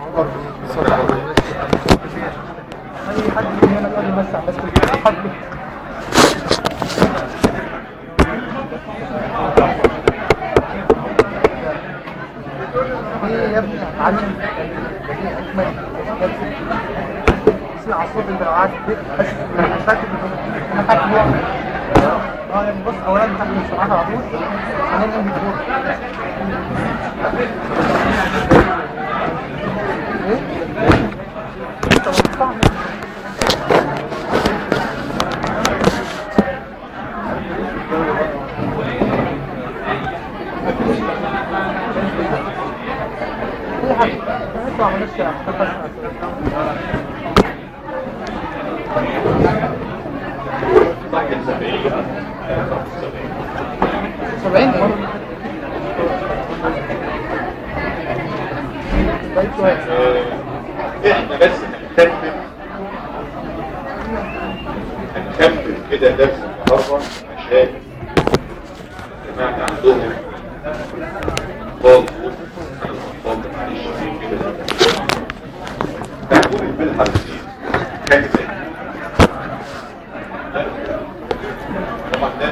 اي حد من هنا قال يمسح بس كل حد ايه يا ابني اتعلم ايه اجمل اسمع صوت الدراعات بس انا فاكر انا فاكر اه يعني بص اولا تحت السماعات على طول هننقل بالدور ايه؟ انت مقطع اي حاجه اطلع من الشارع سبعين طيب كويس احنا بس هنكمل هنكمل كده درس النهارده عشان جماعة عندهم برضه برضه معلش في كده تعمل بالحرفين كان ازاي طبعا ده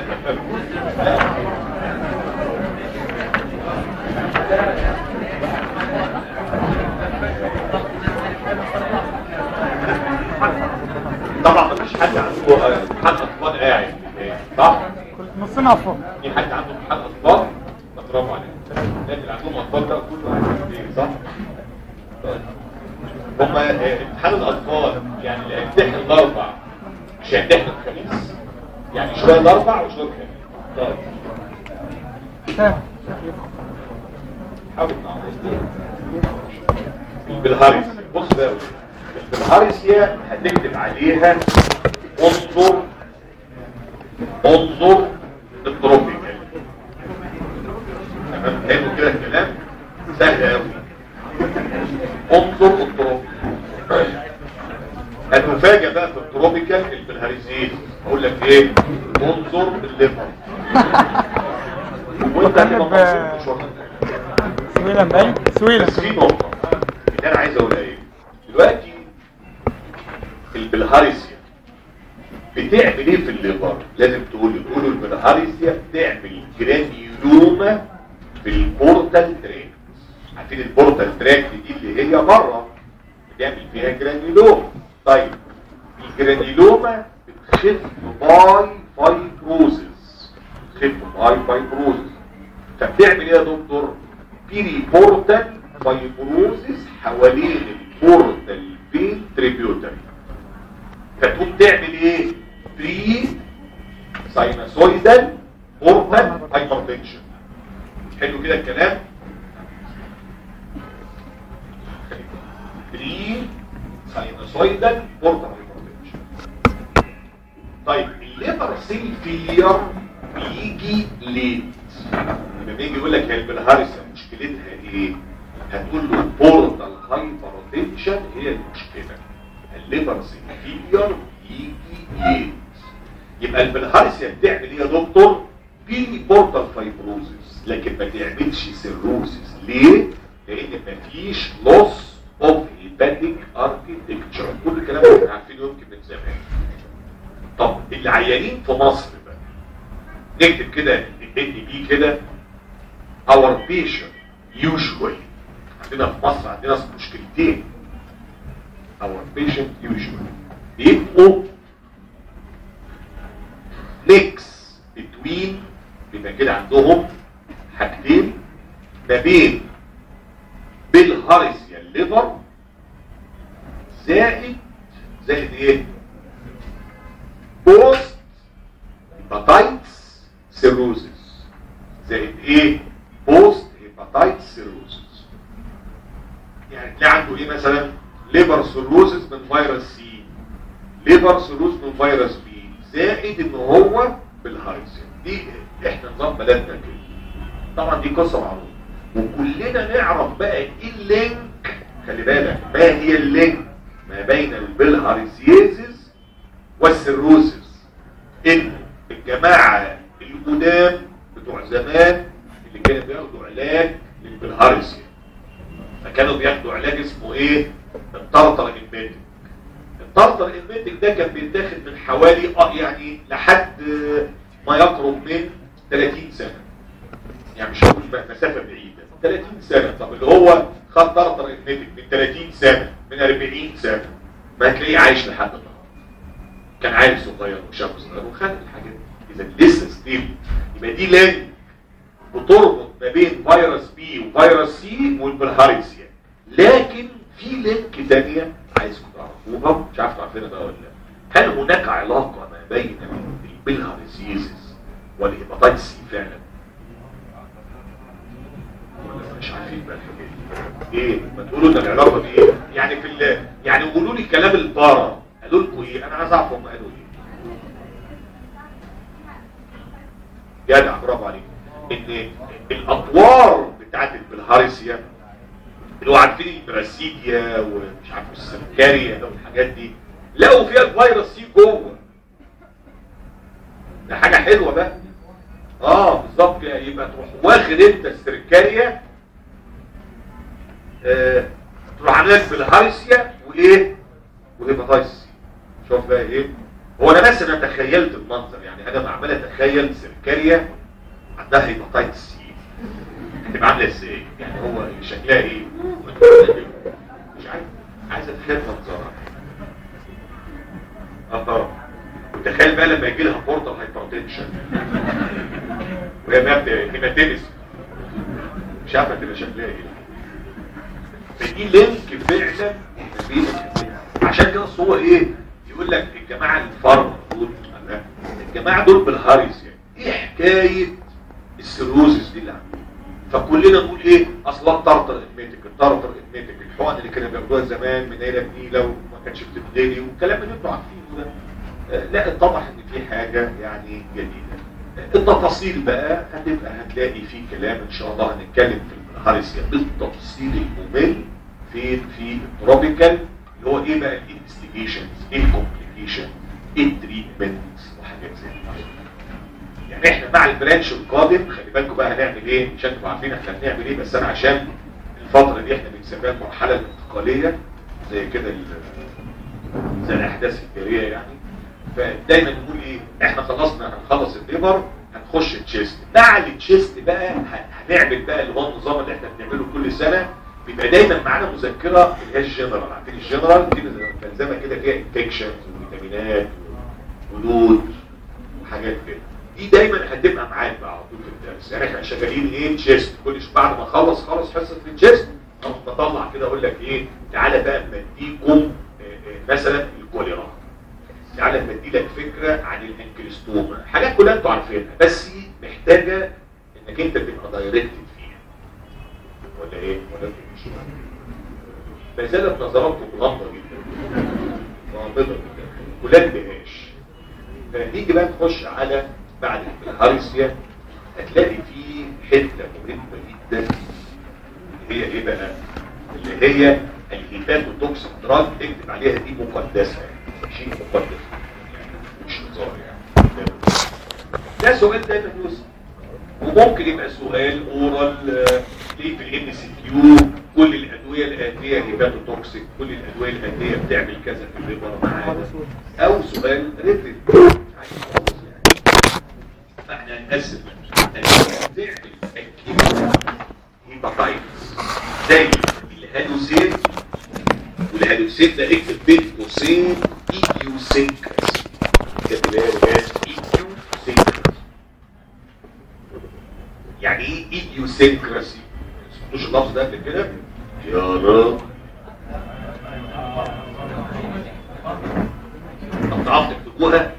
طبعا مفيش حد عنده امتحان اطفال قاعد صح؟ كنت نصنا فوق في حد عنده امتحان اطفال برافو عليك لكن عندهم اطفال ده كله عارف ايه صح؟ طيب. هما آه، امتحان الاطفال يعني اللي هيمتحن الاربع مش هيمتحن الخميس يعني شويه الاربع وشويه الخميس طيب فاهم حاول نعرف بالهارس بص بقى بالهارس هي هتكتب عليها انظر انظر التروبيكال تمام حلو كده الكلام سهل قوي انظر التروبيكال المفاجأة بقى في التروبيكال البلهارسيين اقول لك ايه انظر الليفر وانت هتبقى مبسوط مش واخد بالك. سويلة باين سويلة بس في نقطة اللي انا عايز اقولها ايه دلوقتي البلهارسيا بتعمل ايه في الليفر لازم تقول لي تقولوا البلهارسيا بتعمل جرانيولوما في البورتال تراك عارفين البورتال تراك دي اللي هي بره بتعمل فيها جرانيولوما طيب الجرانيولوما بتخف باي فايبروزس بتخف باي فايبروزس فبتعمل ايه يا دكتور بيري بورتال فايبروزس حوالين البورتال فين تريبيوتري فتقوم تعمل ايه بري ساينوسويدال بورتال هايبرتنشن حلو كده الكلام بري ساينوسويدال بورتال هايبرتنشن طيب الليفر سيل فيلير بيجي ليت لما بيجي يقول لك هي البلهارسة مشكلتها ايه هتقول له بورتال هايبرتنشن هي المشكلة الليفر سيل فيلير بيجي ليت يبقى البلهارسيا بتعمل ايه يا دكتور في بورتال فايبروزس لكن ما تعملش سيروزس ليه لان مفيش لوس اوف هيباتيك اركيتكتشر كل الكلام ده احنا عارفينه يمكن من زمان طب العيانين في مصر بقى نكتب كده ان بي كده our patient usually عندنا في مصر عندنا مشكلتين our patient usually بيبقوا mix between بيبقى كده عندهم حاجتين ما بين بالهارسيا الليفر زائد زائد ايه بوست هيباتايتس سيروزس زائد ايه بوست هيباتايتس سيروزس يعني تلاقي عنده ايه مثلا ليفر سيروزس من فيروس سي ليفر سيروز من فيروس بي زائد ان هو بالهايزن دي احنا نظام بلدنا كده طبعا دي قصه معروفه وكلنا نعرف بقى ايه اللينك خلي بالك ما هي اللينك ما بين البلهارسيازيس والسيروزس ان الجماعه القدام بتوع زمان اللي كانوا بياخدوا علاج للبلهارسيا ما فكانوا بياخدوا علاج اسمه ايه الطرطر الميتك الطرطر الميتك ده كان بيتاخد من حوالي اه يعني لحد ما يقرب من 30 سنة يعني مش هقول بقى مسافة بعيدة 30 سنة طب اللي هو خد طرطر الميتك من 30 سنة من 40 سنة ما هتلاقيه عايش لحد النهارده كان عيل صغير وشاب صغير وخد الحاجات دي اذا لسه ستيل يبقى دي لين بتربط ما بين فيروس بي وفيروس سي والبلهارسيا لكن في لينك تانية عايزكم تعرفوها مش عارف تعرفينها بقى ولا لا هل هناك علاقة ما بين البلهارسيزس والهيباتيتس سي فعلا ولا مش عارفين بقى الحاجات دي ايه ما تقولوا ان العلاقة دي ايه يعني في ال يعني قولوا لي كلام البارا قالوا لكم ايه انا عايز اعرف هم قالوا ايه جدع برافو عليك ان الاطوار بتاعت البلهارسيا اللي هو عارفين البراسيديا ومش عارف السكريا والحاجات دي لقوا فيها الفيروس سي جوه ده حاجه حلوه بقى اه بالظبط كده يبقى تروح واخد انت السركاريا آه تروح عامل لك بالهارسيا وايه وهيباتايتس شوف بقى ايه هو انا بس انا تخيلت المنظر يعني انا عمال اتخيل سركاريا عندها هيباتايتس سي هتبقى عامله ازاي يعني هو شكلها ايه مش عارف عايز اتخيل منظرها اه وتخيل بقى لما يجي لها بورتال هايبرتنشن وهي مابدا هيماتيمس مش عارفه تبقى شكلها ايه فدي لينك فعلا ما بين عشان كده هو ايه يقول لك الجماعه الفرق دول الجماعه دول بالهاريس يعني ايه حكايه السيروزس دي اللي عندهم فكلنا نقول ايه اصلا طرطر ادميتك الطرطر ادميتك الحقن اللي كانوا بياخدوها زمان من عيله بنيله وما كانتش بتتغلي والكلام اللي انتوا عارفينه ده آه لا اتضح ان في حاجه يعني جديده التفاصيل بقى هتبقى هتلاقي في كلام ان شاء الله هنتكلم في الهارسيا بالتفصيل الممل في في التروبيكال اللي هو ايه بقى الانفستيجيشنز ايه الكومبليكيشن ايه التريتمنت وحاجات زي كده يعني احنا مع البرانش القادم خلي بالكم بقى هنعمل ايه مش انتوا عارفين احنا بنعمل ايه بس انا عشان الفتره دي احنا بنسميها المرحله الانتقاليه زي كده زي الاحداث الجاريه يعني فدايما نقول ايه احنا خلصنا هنخلص الليفر هنخش التشيست مع التشيست بقى هنعمل بقى اللي هو النظام اللي احنا بنعمله كل سنه بيبقى دايما معانا مذكره اللي هي الجنرال عارفين الجنرال دي ملزمه كده فيها انفكشنز وفيتامينات ولود وحاجات كده دي دايما هتبقى معاك بقى على طول في الدرس يعني احنا شغالين ايه تشيست كل بعد ما اخلص خلص حصه التشيست بطلع كده اقول لك ايه تعالى بقى نديكم مثلا الكوليرا تعالى ندي لك فكره عن الانكلستوما حاجات كلها انتوا عارفينها بس محتاجه انك انت تبقى دايركتد فيها ولا ايه ولا مش ما زالت نظراتكم غامضه جدا غامضه جدا كلها اندهاش فنيجي بقى نخش على بعد الهارسيا هتلاقي في حته مهمه جدا اللي هي ايه بقى اللي هي الهيباتوتوكسيك دراج اكتب عليها دي مقدسه شيء مقدس يعني مش هزار يعني ده سؤال دايما يوسف وممكن يبقى سؤال اورال ليه في الام سي كيو كل الادويه الاتيه هيباتوتوكسيك كل الادويه الاتيه بتعمل كذا في الليبر معانا او سؤال ريتد فاحنا هنقسم تعمل اكيد هيباتايتس زي الهالوسين والهالوسين ده اكتب بين قوسين ايديوسينكراسي كتب ايه يا ايديوسينكراسي يعني ايه ايديوسينكراسي مش اللفظ ده قبل كده يا رب طب تعرف تكتبوها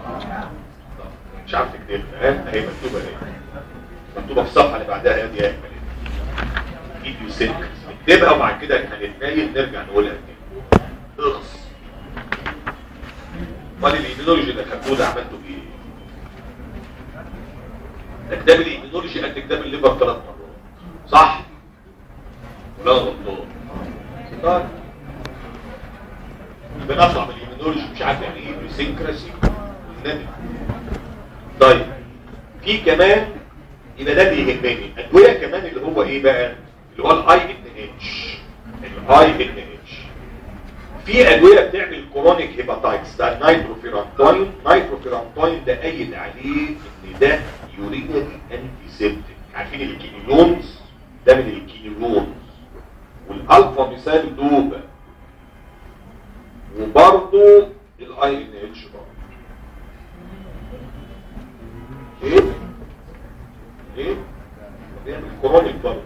مش عارف تكتبها ها هي مكتوبه ايه مكتوبه في الصفحه اللي بعدها يا دي اكمل ايديوسينكراسي نكتبها وبعد كده هنتنايل نرجع نقولها تاني اخص امال الايمينولوجي اللي خدتوه ده عملته بايه؟ ده كتاب الايمينولوجي قد كتاب الليفر ثلاث مرات صح؟ ولا انا غلطان؟ طيب يبقى نطلع من الايمينولوجي مش عارف يعني ايه بسنكراسي والنبي طيب في كمان يبقى ده اللي يهمني ادويه كمان اللي هو ايه بقى؟ اللي هو الاي ان اتش هاي ان اتش في ادويه بتعمل كرونيك هيباتايتس ده نايتروفيرانتوين نايتروفيرانتوين ده ايد عليه ان ده يورينري انتي سيبتيك عارفين الكينيلونز ده من الكينيلونز والالفا مثال دوبا وبرضه الاي ان اتش برضه ايه ايه بيعمل كرونيك برضه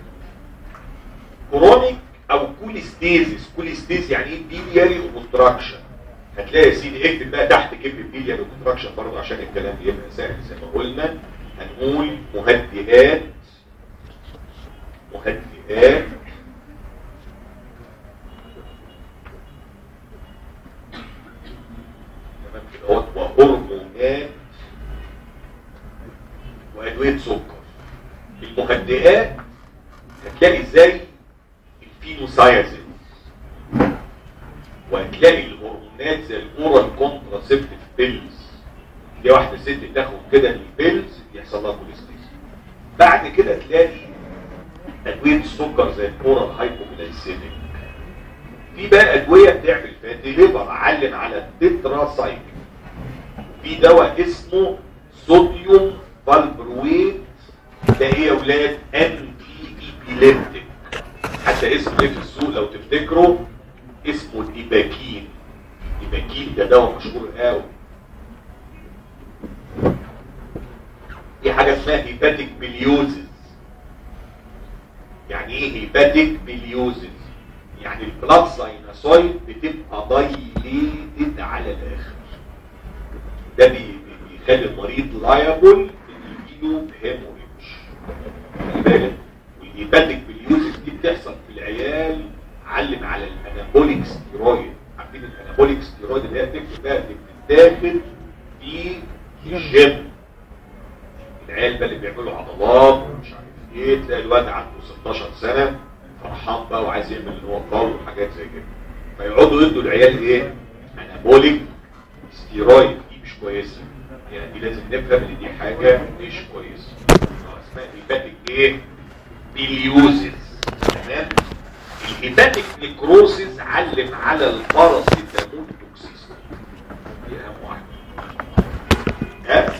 كرونيك او كوليستيزيس كوليستيز يعني ايه بيلياري اوبستراكشن هتلاقي يا سيدي اكتب بقى تحت كلمه بيلياري اوبستراكشن برضه عشان الكلام يبقى سهل زي ما قلنا هنقول مهدئات مهدئات تمام كده اهوت وهرمونات وادويه سكر المهدئات هتلاقي زي الفينوسايزين وهتلاقي الهرمونات زي الاورال كونتراسيبتيف بيلز دي واحده ست تاخد كده البيلز يحصل لها كوليستيز بعد كده تلاقي ادويه السكر زي الاورال هايبوجلايسيميك في بقى ادويه بتعمل فاتي ليفر علم على التتراسايكل في دواء اسمه صوديوم فالبرويت ده ايه يا ولاد انتي ايبيليبتيك حتى اسمه ايه في السوق لو تفتكروا اسمه الايباكين الايباكين ده دواء مشهور قوي في حاجه اسمها هيباتيك بليوزز يعني ايه هيباتيك بليوزز يعني البلاد ساينوسويد بتبقى دايليتد على الاخر ده بي- بيخلي المريض لايبل ان يجيله هيموريدج خلي بالك والهيباتيك بليوزز دي بتحصل في العيال علم على الانابوليك ستيرويد عارفين الانابوليك ستيرويد اللي هي بتكتب بقى اللي بتتاخد في الجيم العيال بقى اللي بيعملوا عضلات ومش عارف ايه تلاقي الواد عنده 16 سنه فرحان بقى وعايز يعمل اللي هو قوي وحاجات زي كده فيقعدوا يدوا العيال ايه؟ انابوليك ستيرويد دي مش كويسه يعني دي لازم نفهم ان دي حاجه مش كويسه آه، اسمها هيباتيك ايه؟ بيليوزيس تمام؟ الهيباتيك نيكروسيس علم على الباراسيتامول توكسيستي دي اهم واحده ها؟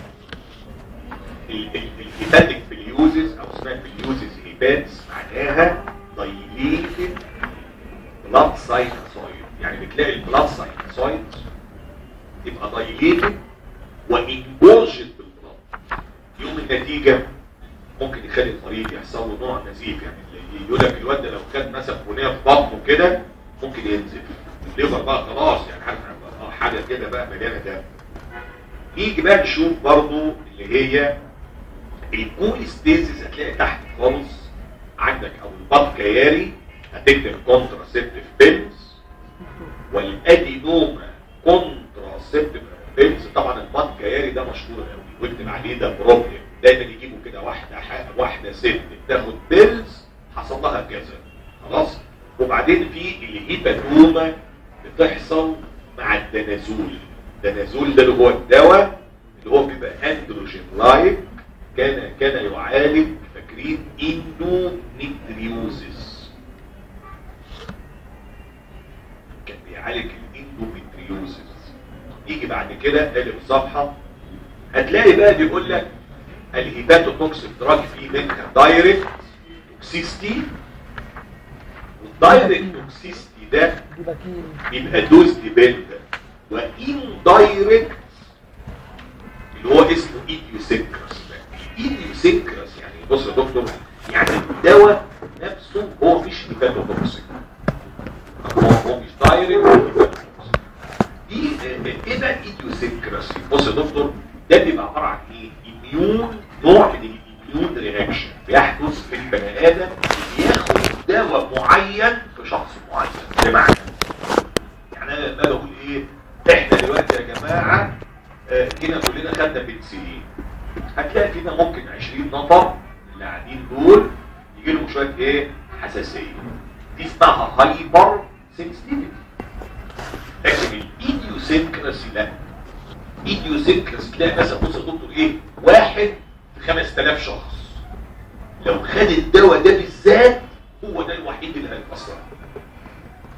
ال- ال- الهيباتيك بليوزز او اسمها بليوزز هيباتس معناها دايليتد بلاد ساينوسويد يعني بتلاقي البلاد ساينوسويد تبقى دايليتد وانجورجد بالبلاد يوم النتيجه ممكن يخلي المريض يحصل له نوع نزيف يعني اللي يقول لك الواد ده لو كان مثلا بنيه في بطنه كده ممكن ينزف الليفر بقى خلاص يعني عارف آه، حاجه كده بقى مليانه دم نيجي بقى نشوف برضو اللي هي الكوليستيزيس هتلاقي تحت خالص عندك او البط كياري هتكتب كونتراسيبتيف بيلز والادينوما كونتراسيبتيف بيلز طبعا البط كياري ده مشهور قوي واكتب عليه ده بروبلم دايما يجيبوا كده واحده ح- واحده ست بتاخد بيلز حصل لها كذا خلاص وبعدين في الهيباتوما بتحصل مع الدنازول الدنازول ده اللي هو الدواء اللي هو بيبقى اندروجين لايك كان كان يعالج فاكرين اندوميتريوزس كان بيعالج الاندوميتريوزس يجي بعد كده قلب الصفحه هتلاقي بقى بيقول لك الهيباتوتوكسيك دراج فيه منها دايركت توكسيستي والدايركت توكسيستي ده دي باكين يبقى دوز ديبندنت وان دايركت اللي هو اسمه ايديوسينكرس ايديوسينكرس يعني بص يا دكتور يعني الدواء نفسه هو مش هيباتوتوكسيك هو هو مش دايركت دي آه، ايه بقى الايديوسينكراسي بص يا دكتور ده بيبقى عباره عن ايه اميون نوع من الاميون رياكشن بيحدث في البني ادم بياخد دواء معين في شخص معين بمعنى يعني انا لما بقول ايه احنا دلوقتي يا جماعه آه، جينا كلنا خدنا بنسلين هتلاقي فينا ممكن 20 نفر اللي قاعدين دول يجي لهم شويه ايه حساسيه دي اسمها هايبر سنسيتيفيتي لكن الايديوسينكراسي لا ايديوسينكراسي تلاقي مثلا بص يا دكتور ايه واحد في 5000 شخص لو خد الدواء ده بالذات هو ده الوحيد اللي هيتأثر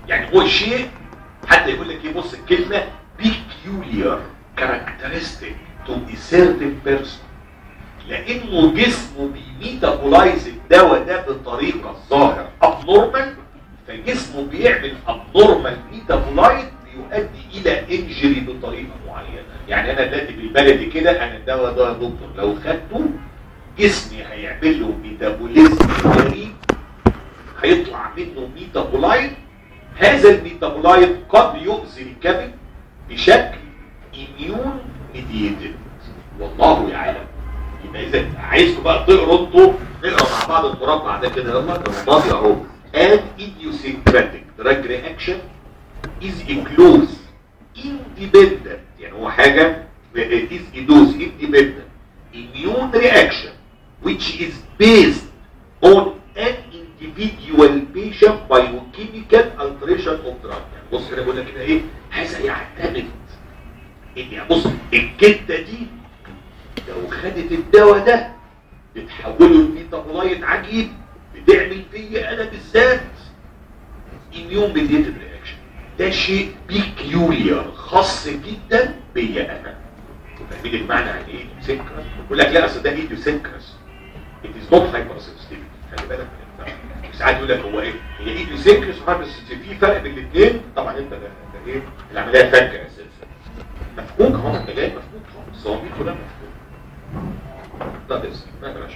يعني هو شيء حتى يقول لك ايه بص الكلمه peculiar characteristic to a certain person لانه جسمه بيميتابولايز الدواء ده بطريقه ظاهر ابنورمال فجسمه بيعمل ابنورمال ميتابولايت بيؤدي الى انجري بطريقه معينه يعني انا دلوقتي بالبلدي كده انا الدواء ده يا دكتور لو خدته جسمي هيعمل له ميتابوليزم غريب هيطلع منه ميتابولايت هذا الميتابولايت قد يؤذي الكبد بشكل اميون ميديتد والله يعلم يبقى اذا عايزكم بقى تقروا انتوا نقرا مع بعض المربع ده كده يلا ده الماضي اهو an idiosyncratic drug reaction is a close independent يعني هو حاجة it is a dose independent immune reaction which is based on an individual patient biochemical alteration of drug يعني بص انا بقول لك كده ايه هذا يعتمد ان بص الكتة دي لو خدت الدواء ده بتحوله لميتابولايت عجيب بتعمل فيا انا بالذات اميون ميديتد رياكشن ده شيء بيكيوليار خاص جدا بيا انا فاهمين المعنى يعني ايه سينكرس يقول لك لا اصل ده ايديو سينكرس it is not hypersensitivity خلي بالك من الفرق ساعات يقول لك هو ايه هي ايديو سينكرس وهايبرسنسيتيفيتي في فرق بين الاثنين طبعا انت ده, ده ايه العمليه فكه اساسا مفهوم اهو انت جاي مفهوم خالص الصواميل كلها مفهوم ده بس ما بلاش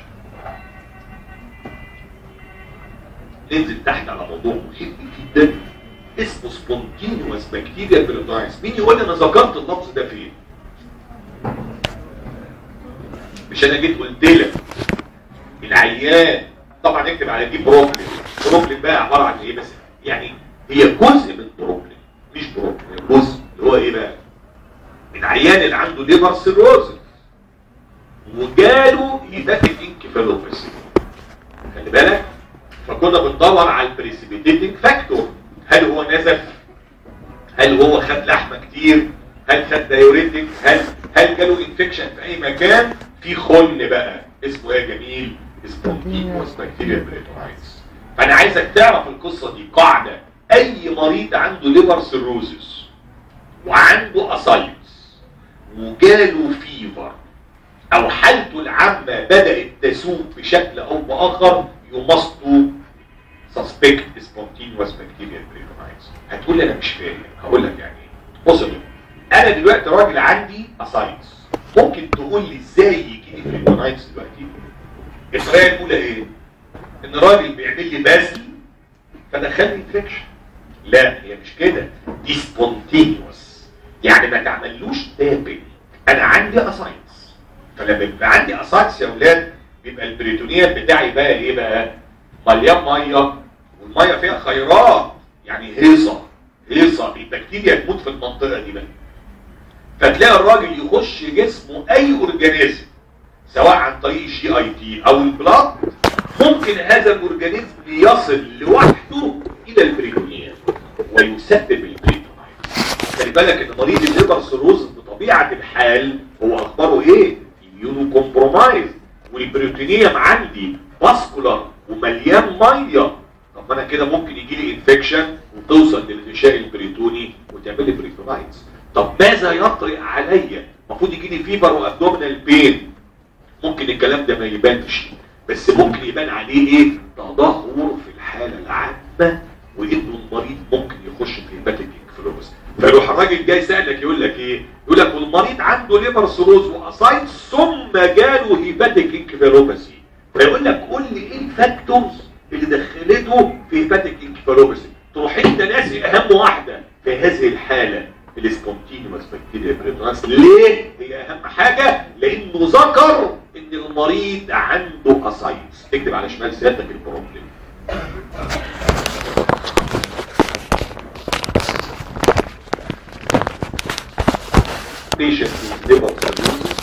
ننزل تحت على موضوع مهم جدا اسمه سبونتينوس بكتيريا بريتايس مين يقول لي انا ذكرت اللفظ ده فين مش انا جيت قلت لك العيان طبعا اكتب على دي بروبلم بروبلم بقى عباره عن ايه بس يعني هي جزء من بروبلم مش بروبلم هي جزء اللي هو ايه بقى العيان اللي عنده ليفر سيروزس وجاله هيباتيك انكفالوباثي خلي بالك فكنا بندور على البريسيبيتيتنج فاكتور هل هو نزف هل هو خد لحمه كتير هل خد دايوريتك هل هل جاله انفكشن في اي مكان في خن بقى اسمه ايه يا جميل سبونتينوس بكتيريا بريتونايتس فانا عايزك تعرف القصه دي قاعده اي مريض عنده ليفر سيروزس وعنده اسايتس وجاله فيفر او حالته العامه بدات تسوء بشكل او باخر you must to suspect spontaneous bacterial peritonitis هتقول لي انا مش فاهم هقول لك يعني ايه بص يا دكتور انا دلوقتي راجل عندي اسايتس ممكن تقول لي ازاي يجي لي peritonitis دلوقتي الطريقه الاولى ايه ان راجل بيعمل لي بازل فدخل لي انفكشن لا هي مش كده دي سبونتينيوس يعني ما تعملوش تابل انا عندي اسايتس فلما يبقى عندي اسايتس يا اولاد بيبقى البريتونيات بتاعي بقى ايه بقى مليان ميه والميه فيها خيرات يعني هيصه هيصه البكتيريا تموت في المنطقه دي بقى فتلاقي الراجل يخش جسمه اي اورجانيزم سواء عن طريق الجي اي تي او البلاد ممكن هذا الاورجانيزم يصل لوحده الى البريتونيات ويسبب البريتونايت خلي بالك ان مريض الليبر سيروز بطبيعه الحال هو اخباره ايه؟ اميونو كومبرومايز والبروتينيوم عندي باسكولار ومليان ميه طب انا كده ممكن يجي لي انفكشن وتوصل للغشاء البريتوني وتعمل لي بريتونايتس طب ماذا يطرق عليا المفروض يجي لي فيبر وابدومينال بين ممكن الكلام ده ما يبانش بس ممكن يبان عليه ايه تدهور في الحاله العامه وانه المريض ممكن يخش في هيباتيك انفلوبس فيروح الراجل جاي سألك يقول لك ايه يقول لك والمريض عنده ليبر سيروز واسايت ثم جاله هيباتيك انكفالوباسي فيقول لك قول لي ايه الفاكتورز اللي دخلته في هيباتيك انكفالوباسي تروح انت ناسي اهم واحده في هذه الحاله السبونتينيوس بكتيريا بريتوناس ليه هي اهم حاجه لانه ذكر ان المريض عنده اسايتس اكتب على شمال سيادتك البروبلم patient with liver cirrhosis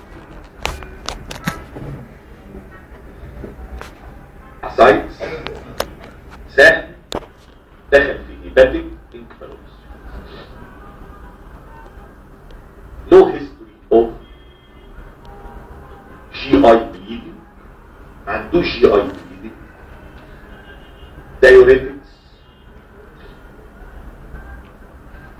ascites سهم دخل في hepatic encephalitis no history of GI bleeding ما عندوش GI bleeding diuretics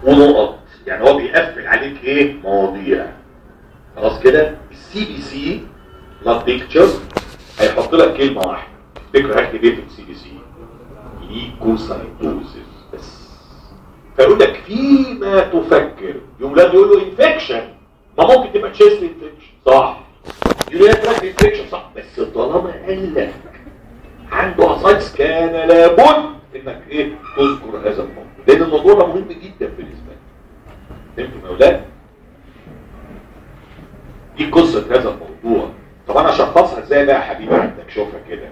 ونقط يعني هو بيقفل عليك ايه مواضيع خلاص كده السي بي سي not pictures هيحط لك كلمه واحده تفتكر هكتب ايه في السي بي سي ليكوسايتوزيس بس فيقول لك فيما تفكر يوم لازم يقول له انفكشن ما ممكن تبقى تشيست انفكشن صح يقول لك تراك انفكشن صح بس طالما قال لك عنده اسايتس كان لابد انك ايه تذكر هذا الموضوع لان الموضوع ده مهم جدا بالنسبه لك فهمتوا يا اولاد دي قصه هذا الموضوع طب انا اشخصها ازاي بقى يا حبيبي عندك شوفها كده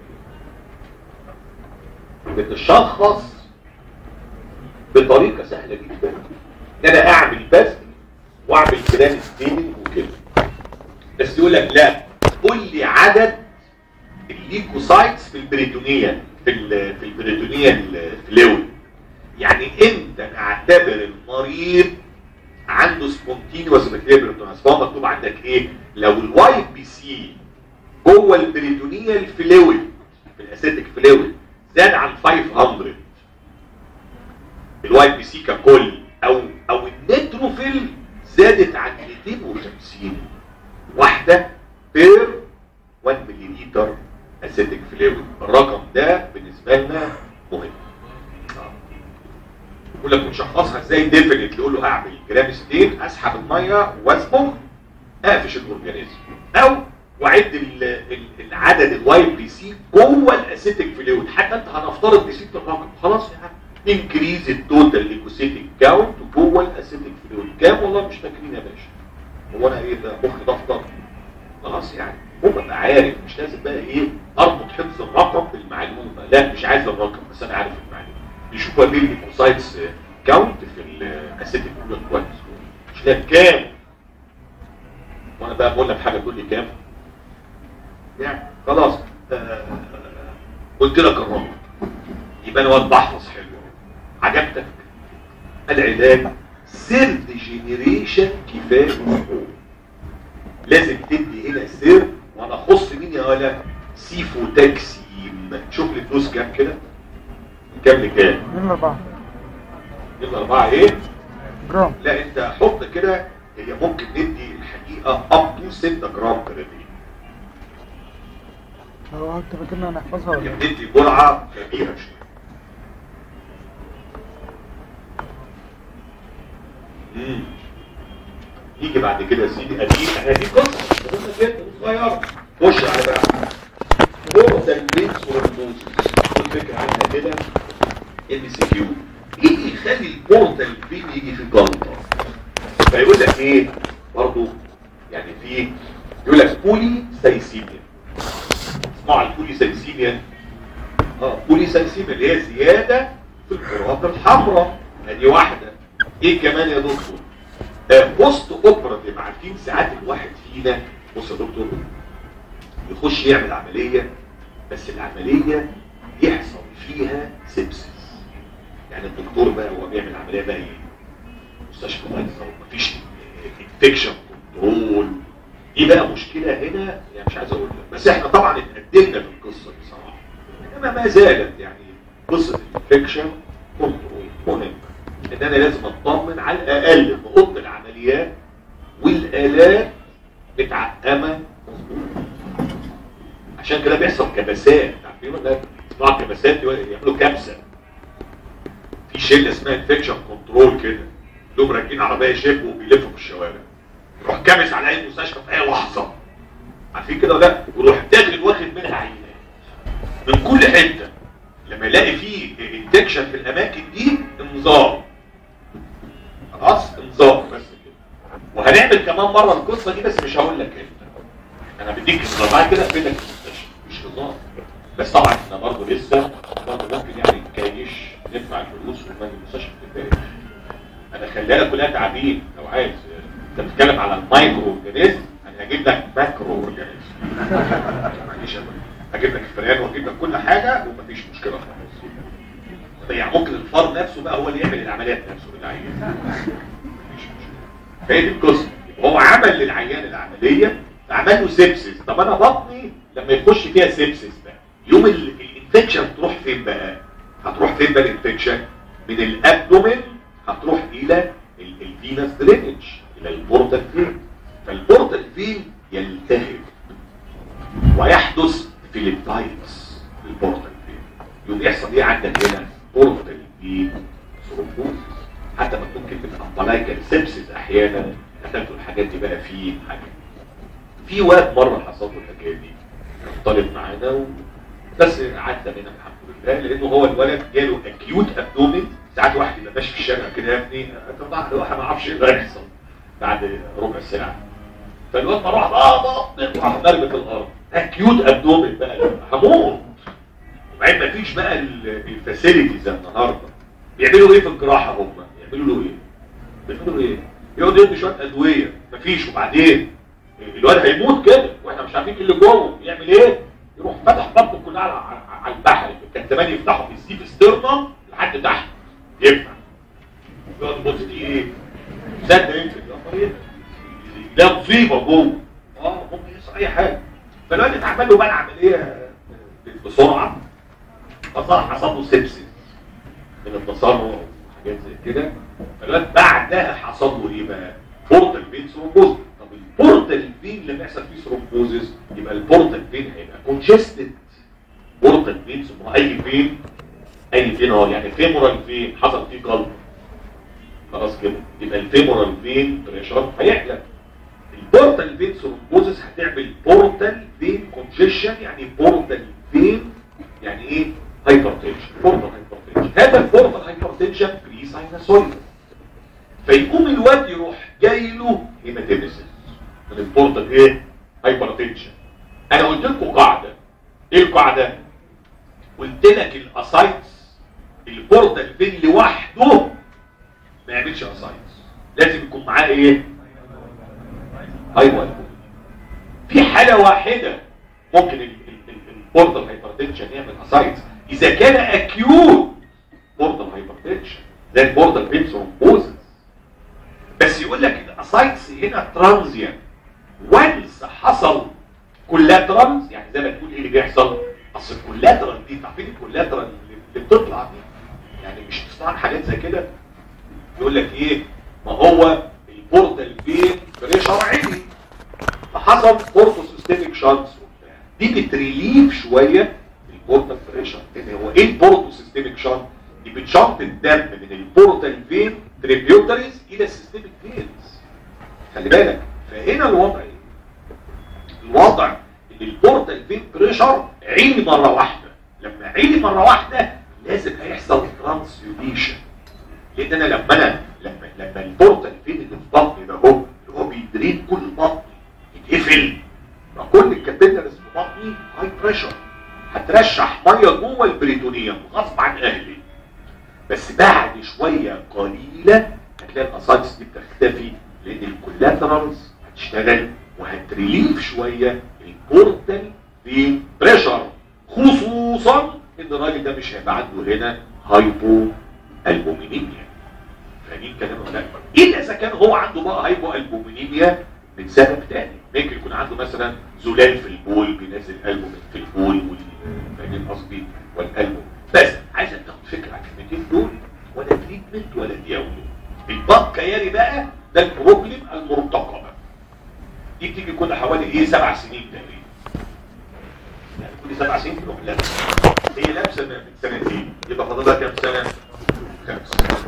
بتشخص بطريقه سهله جدا ان انا اعمل بس واعمل بلان ستيبل وكده بس يقول لك لا قول لي عدد الليكوسايتس في البريتونيه في ال في البريتونيه الفلويد يعني امتى نعتبر المريض عنده سبونتينيوس بكتيريا فهو مكتوب عندك ايه لو الواي بي سي جوه البريتونيه الفلويد في الاسيتيك فلويد زاد عن 500 الواي بي سي ككل او او النيتروفيل زادت عن 250 واحده بير 1 ملي لتر اسيتيك فلويد الرقم ده بالنسبه لنا مهم يقول لك مشخصها ازاي ديفينيت يقول له هعمل جرام ستين اسحب الميه واصبغ اقفش الاورجانيزم او واعد ال- ال- العدد الواي بي سي جوه الاسيتيك فلويد حتى انت هنفترض نسيت الرقم خلاص يا عم انكريز التوتال ليكوسيتيك كاونت جوه الاسيتيك فلويد كام والله مش فاكرين يا باشا هو انا ايه ده مخ دفتر خلاص يعني هو بقى عارف مش لازم بقى ايه اربط حفظ الرقم بالمعلومه لا مش عايز الرقم بس انا عارف المعلومه يشوفوا مين الليكوسايتس كاونت في الاسيتيك فلويد كويس مش لاقي كام وانا بقى بقول لك حاجه تقول لي كام يعني خلاص آه، قلت لك الرقم يبقى انا واد بحفظ حلو عجبتك العلاج سيرد جينيريشن كفايه مفهوم لازم تدي هنا سر وانا اخص مين يا ولا سيفوتاكسيم شوف لي الدوز كام كده كام لكام من أربعة يلا اربعه ايه جرام لا انت حط كده هي ممكن ندي الحقيقه اب تو 6 جرام كده دي هو انت فاكرنا هنحفظها ولا يعني ايه؟ ندي جرعه كبيره شويه مم. يجي بعد كده يا سيدي ادي انا دي قصه قصه جدا صغيره خش على بقى بورتال بيتس ورموزس الفكره عنها كده ام سي كيو ايه اللي يخلي البورتال بين يجي في جلطه فيقول لك ايه برضه يعني في يقول لك بولي سايسيميا اسمعوا البولي سايسيميا اه بولي سايسيميا اللي هي زياده في الكرات الحمراء ادي واحده ايه كمان يا دكتور آه، بوست اوبراتيف عارفين ساعات الواحد فينا بص يا دكتور يخش يعمل عمليه بس العمليه يحصل فيها سيبسس يعني الدكتور بقى هو بيعمل عمليه بقى ايه مستشفى بايظه ومفيش انفكشن كنترول دي بقى مشكله هنا يعني مش عايز اقول لك بس احنا طبعا اتقدمنا في القصه دي صراحه انما ما زالت يعني قصه الانفكشن كنترول مهمه ان انا لازم اطمن على الاقل ان اوضه العمليات والالات متعقمه مظبوط عشان كده بيحصل كبسات عارفين ولا اسمعوا كبسات يعملوا كبسه في شله اسمها انفكشن كنترول كده دول راكبين عربيه شيب وبيلفوا في الشوارع يروح كابس على اي مستشفى في اي لحظه عارفين كده ولا لا ويروح داخل واخد منها عينات من كل حته لما يلاقي فيه انفكشن في الاماكن دي انذار خلاص انذار بس كده وهنعمل كمان مره القصه دي بس مش هقول لك امتى انا بديك انذار بعد كده اقفل لك المستشفى مش انذار بس طبعا احنا برضه لسه برضه ممكن يعني نكايش ندفع الفلوس ونبني المستشفى تتبارك انا خليها كلها تعبين لو عايز انت بتتكلم على المايكرو اورجانيزم انا هجيب لك ماكرو اورجانيزم معلش يا باشا. هجيب لك الفئران واجيب لك كل حاجه ومفيش مشكله خالص يعني ممكن الفار نفسه بقى هو اللي يعمل العمليات نفسه للعيان مفيش مشكله فهي دي القصه هو عمل للعيان العمليه فعمل له سيبسس طب انا بطني لما يخش فيها سيبسس بقى يوم ال- الانفكشن تروح فين بقى هتروح فين بقى الانفكشن من الابدومين هتروح الى الفينس درينج الى البورتال فين فالبورتال فين يلتهب ويحدث فيليبتايتس البورتال فين يقوم يحصل ايه عندك هنا بورتال فين ثرومبوزس حتى مكتوب كلمه امبلايكال سيبسيس احيانا كتبتوا الحاجات دي بقى في حاجه في واد مره حصل له الحكايه دي طالب معانا و... بس عدى منها الحمد لله لانه هو الولد جاله اكيوت ابدومين ساعات واحد يبقى ماشي في الشارع كده يا ابني طبعا الواحد ما يعرفش ايه اللي هيحصل بعد ربع ساعه فالواد مروح اه راح ضربة الارض اكيوت ابدومين بقى هموت وبعدين ما فيش بقى الفاسيلتيز النهارده بيعملوا ايه في الجراحه هم يعملوا له ايه بيعملوا ايه يقعد يدي شويه ادويه مفيش وبعدين الواد هيموت كده واحنا مش عارفين ايه اللي جوه يعمل ايه يروح فتح بطنه كلها على على البحر كان زمان يفتحوا في السيف ستيرنم لحد تحت يفتح يقعد يبص دي ايه صدق يمسك ده مصيبه جوه اه ممكن يحصل اي حاجه فالواد اتعمل له بقى العمليه بسرعه فصار حصل له سبسس من التصنع وحاجات زي كده فالواد بعدها حصل له ايه بقى بورتال فين ثرومبوز طب البورتال فين لما يحصل فيه ثرومبوزس يبقى البورتال فين هيبقى كونجستد بورتال فين ثم اي فين اي فين اهو يعني فيمورال فين حصل فيه قلب خلاص كده يبقى الفيمورال فين بريشر هيعلى البورتال فين ثرومبوزس هتعمل بورتال فين كونجيشن يعني بورتال فين يعني ايه هايبرتنشن بورتال هايبرتنشن هذا البورتال هايبرتنشن بري ساينوسويد فيقوم الواد يروح جاي له هيماتيمسيس من البورتال ايه هايبرتنشن انا قلت لكم قاعده ايه القاعده قلت لك الاسايتس البورتال فين لوحده ما يعملش اسايتس لازم يكون معاه ايه ايوه في حاله واحده ممكن البورتال هايبرتنشن يعمل اسايتس اذا كان اكيوت بورتال هايبرتنشن زي البورتال فين ثرومبوزس بس يقول لك الاسايتس هنا ترانزيان وانس حصل كولاترالز يعني زي ما تقول ايه اللي بيحصل اصل الكولاترال دي عارفين الكولاترال اللي بتطلع دي يعني مش تسمع حاجات زي كده يقول لك ايه ما هو البورتال فين بريشر عالي فحصل بورتو سيستميك شانس دي بتريليف شويه البورتال بريشر لان هو ايه البورتو سيستميك شانس دي بتشنط الدم من البورتال فين تريبيوتريز الى السيستميك فينز خلي بالك فهنا الوضع ايه الوضع ان البورتال فين بريشر عالي مره واحده لما عالي مره واحده لازم هيحصل ترانسيوديشن لان انا لما انا لما لما البورتال فين اللي في بطني ده هو اللي هو بيدرين كل بطني يتقفل فكل الكابيلاريز في بطني هاي بريشر هترشح ميه جوه البريتونيوم غصب عن اهلي بس بعد شويه قليله هتلاقي الاسايتس دي بتختفي لان الكولاترالز هتشتغل وهتريليف شويه البورتال في بريشر خصوصا ان الراجل ده مش هيبقى عنده هنا هايبو البومينيميا فاهمين كلام ولا لا الا اذا كان هو عنده بقى هايبو البومينيميا من سبب تاني ممكن يكون عنده مثلا زلال في البول بينزل قلبه في البول فاهمين قصدي والقلب بس عايزك تاخد فكره عن الكلمتين دول ولا تريتمنت ولا دياولو الباك كياري بقى ده البروبلم المرتقبه دي بتيجي كل حوالي ايه سبع سنين تقريبا يعني كل سبع سنين تروح لابسه هي لابسه من سنتين يبقى فاضلها كام سنه؟ خمسه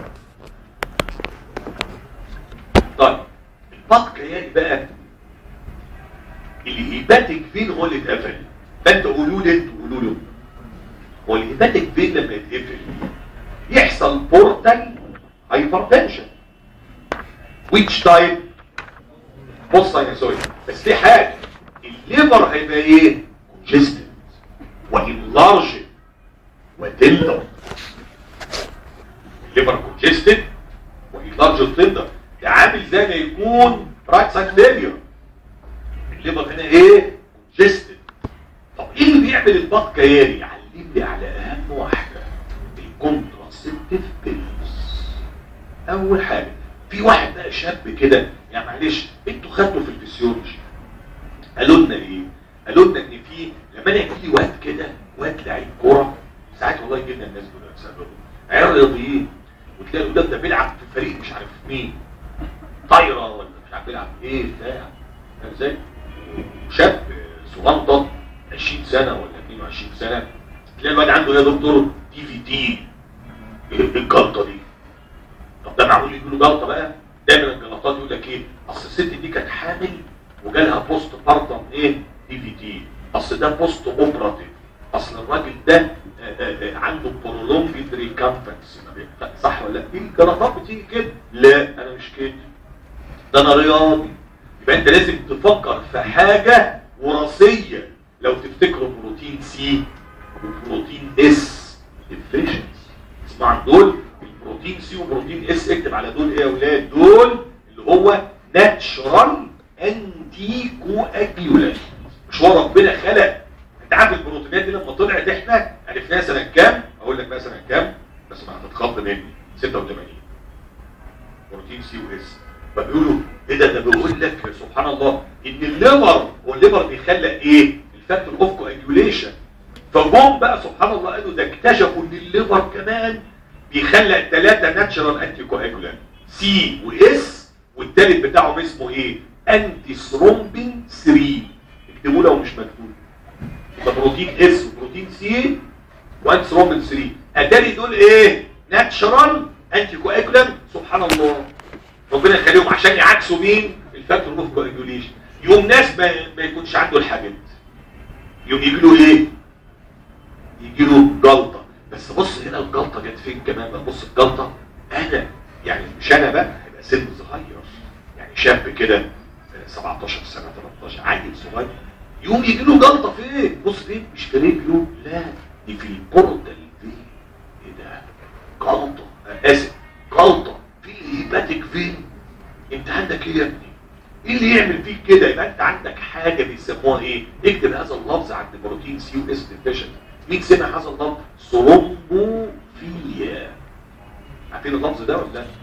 طيب الباك كياري بقى الهيباتيك فين هو اللي اتقفل فانت قولوا لي انتوا قولوا له هو الهيباتيك فين لما يتقفل يحصل بورتال هايبرتنشن which type بص ساينسويد بس في حاجه الليفر هيبقى ايه congested وانلارج وتندر الليفر congested وانلارج وتندر ده عامل زي ما يكون رايت سايد فيلير الليفر هنا ايه congested طب ايه اللي بيعمل البط كياري علم لي على اهم واحده الكونتراسيبتيف بيلز اول حاجه في واحد بقى شاب كده يعني معلش انتوا خدتوا في الفسيولوجي قالوا لنا ايه قالوا لنا ان في لما انا يجي لي واد كده واد لعيب كوره ساعات والله جبنا الناس دول بسببه عرض ايه تلاقي الولاد ده بيلعب في فريق مش عارف مين طايره ولا مش عارف بيلعب ايه بتاع فاهم ازاي؟ شاب صغنطط 20 سنه ولا 22 سنه تلاقي الواد عنده يا دكتور دي في تي ايه الجلطه دي طب ده معقول يجي له جلطه بقى دايما الجلطات يقول لك ايه اصل الست دي كانت حامل وجالها بوست بارتم ايه دي في تي اصل ده بوست اوبراتيف اصل الراجل ده آه، آه، آه، عنده برولونجد ريكامبنس صح ولا لا دي الجلطات بتيجي كده لا انا مش كده ده انا رياضي يبقى انت لازم تفكر في حاجه وراثيه لو تفتكروا بروتين سي وبروتين اس ديفيشنسي اسمع عن دول البروتين سي وبروتين اس اكتب على دول ايه يا اولاد دول اللي هو ناتشرال انتي كواجيولانت مش هو ربنا خلق انت عارف البروتينات دي لما طلعت احنا عرفناها سنه كام اقول لك بقى سنه كام بس ما هتتخض مني 86 بروتين سي واس فبيقولوا ايه ده ده بيقول لك سبحان الله ان الليفر هو الليفر بيخلق ايه الفاكتور اوف كواجيوليشن فجم بقى سبحان الله قالوا ده اكتشفوا ان الليفر كمان بيخلق ثلاثه ناتشرال انتي كواجولانت سي واس والثالث بتاعهم اسمه ايه انتي ثرومبين 3 اكتبوا لو مش مكتوب ده بروتين اس وبروتين سي وانتي ثرومبين 3 اتاري دول ايه ناتشرال انتي كواجولانت سبحان الله ربنا يخليهم عشان يعكسوا مين الفاكتور اوف كواجوليشن يوم ناس ما, ما يكونش عنده الحاجات يوم يجي له ايه يجي له جلطه بس بص هنا الجلطه جت فين كمان بقى بص الجلطه انا يعني مش انا بقى هيبقى سن صغير يعني شاب كده آه، 17 سنه 13 عيل صغير يوم يجي له جلطه فين بص فين مش في رجله لا دي في البوردال فين ايه ده جلطه آه، اسف جلطه في الهيباتيك فين انت عندك ايه يا ابني ايه اللي يعمل فيك كده يبقى انت عندك حاجه بيسموها ايه اكتب هذا اللفظ عند بروتين سي و اس ديفيشن مين سمع هذا اللفظ ثرومبوفيليا عارفين اللفظ ده ولا لا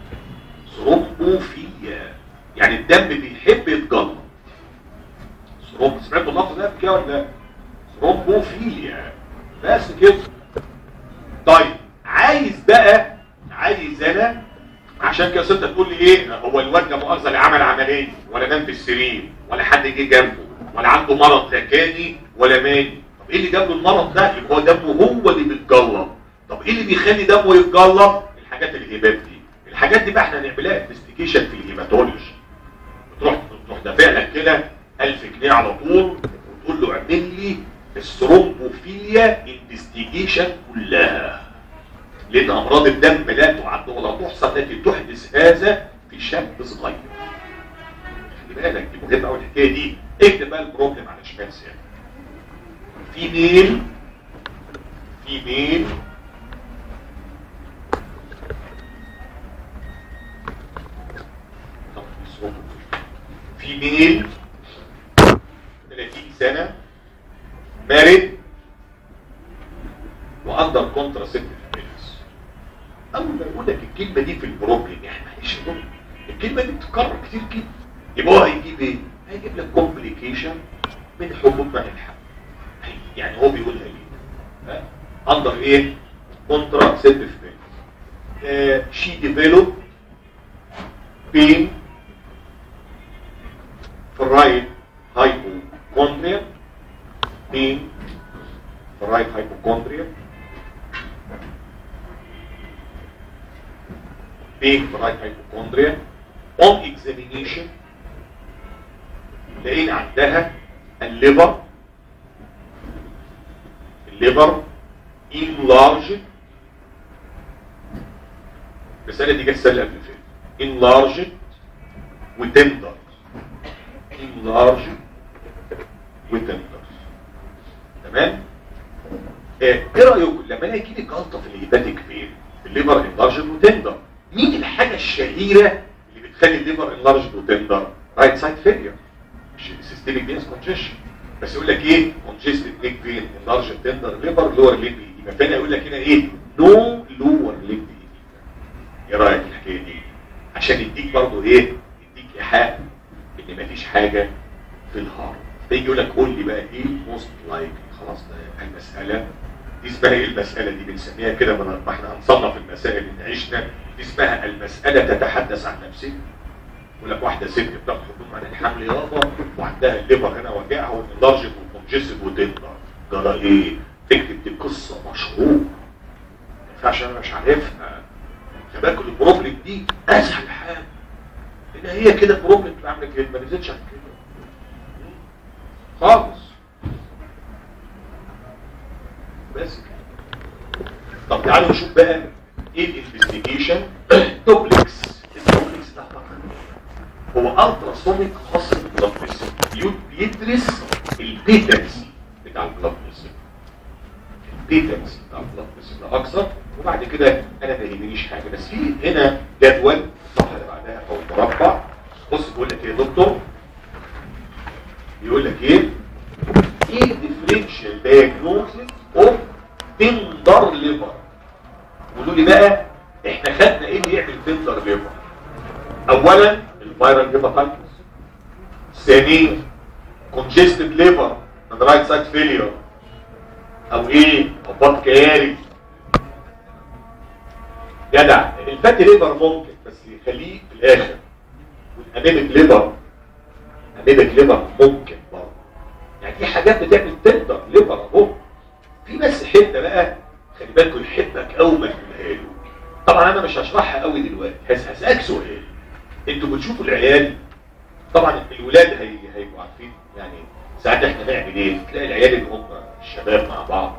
ثرومبوفيليا يعني الدم بيحب يتجلط ثرومب سمعتوا اللفظ ده قبل كده ولا لا ثرومبوفيليا بس كده طيب عايز بقى عايز انا عشان كده ست تقول لي ايه هو الواد لا مؤاخذه لا عمل عمليه ولا نام في السرير ولا حد جه جنبه ولا عنده مرض لكاني ولا ماني طب ايه اللي جاب له المرض ده يبقى هو دمه هو اللي بيتجلط طب ايه اللي بيخلي دمه يتجلط الحاجات الهبات دي الحاجات دي بقى احنا هنعملها انفستيجيشن في الهيماتولوجي بتروح تروح دافع لك كده 1000 جنيه على طول وتقول له اعمل لي الثرومبوفيليا انفستيجيشن كلها لان امراض الدم لا تعد ولا تحصى التي تحدث هذا في شاب صغير خلي بالك دي مهمه قوي الحكايه دي اكتب بقى البروبلم على شمال سيادة في ميل في ميل طب في صوت. في ميل 30 سنه مارد واندر كونتراسيبتيف بيلز اول ما يقول لك الكلمه دي في البروبلم يعني معلش يا دكتور، الكلمه دي بتتكرر كتير كده يبقى هو هيجيب ايه؟ هيجيب لك كومبليكيشن من حبوب منع الحمل هي- يعني هو بيقولها ليه؟ اندر ايه؟ كونتراسيبتيف بيلز شي ديفلوب بين في الرايت هايبوكوندريا بين في الرايت هايبوكوندريا بين في الرايت هايبوكوندريا on examination لقينا عندها الليفر الليفر enlarged الرسالة دي جت السنة اللي قبل اللي فاتت enlarged وتندر enlarged وتندر تمام آه، ايه رايكم لما انا يجي لي جلطه في الهيباتيك فين الليفر انلارجد وتندر مين الحاجه الشهيره اللي بتخلي الليفر انلارجد وتندر رايت سايد فيلير مش سيستميك فينس كونجيشن بس يقول لك ايه كونجستد نيك فين انلارجد تندر ليفر لور ليج يبقى فين يقول لك هنا ايه نو لور ليج ايه رايك في الحكايه دي عشان يديك برضه ايه يديك ايحاء ان مفيش حاجه في الهارت فيجي يقول لك قول لي بقى ايه موست لايك خلاص ده المساله دي اسمها ايه المساله دي بنسميها كده من ما احنا هنصنف المسائل ان عشنا دي اسمها المسألة تتحدث عن نفسها يقول لك واحدة ست بتاخد حبوب عن الحمل يابا وعندها الليفر هنا وجعها والانلارجت والكونجستيف وتندر جرى ايه؟ تكتب دي قصة مشهورة ما ينفعش انا مش عارفها خباك البروبلم دي اسهل حاجة لان هي كده بروبلم بتبقى عامله كده ما نزلتش عن كده خالص بس كده طب تعالوا نشوف بقى ايه الانفستيجيشن دوبلكس الدوبلكس ده هو الترا سونيك خاص بالبلاد بريشر بيدرس البيتنسي بتاع البلاد بريشر البيتنسي بتاع البلاد بريشر ده اكثر وبعد كده انا ما يهمنيش حاجه بس في هنا جدول الصفحه اللي بعدها او مربع بص بيقول لك ايه يا دكتور بيقول لك ايه ايه differential diagnosis of tender liver قولوا لي بقى احنا خدنا ايه اللي يعمل tender liver اولا الفيرال هيباتايتس ثانيا congested liver and right side failure او ايه هباط كياري جدع الفاتي ليفر ممكن بس يخليه في الاخر والانيميك ليفر انيميك ليفر ممكن برضه يعني دي حاجات بتعمل تندر ليفر اهو في بس حته بقى خلي بالكم يحبك اول ما تقولها له طبعا انا مش هشرحها قوي دلوقتي هس- هسالك سؤال انتوا بتشوفوا العيال طبعا الولاد هي هيبقوا عارفين يعني ساعات احنا نعمل ايه تلاقي العيال اللي هم الشباب مع بعض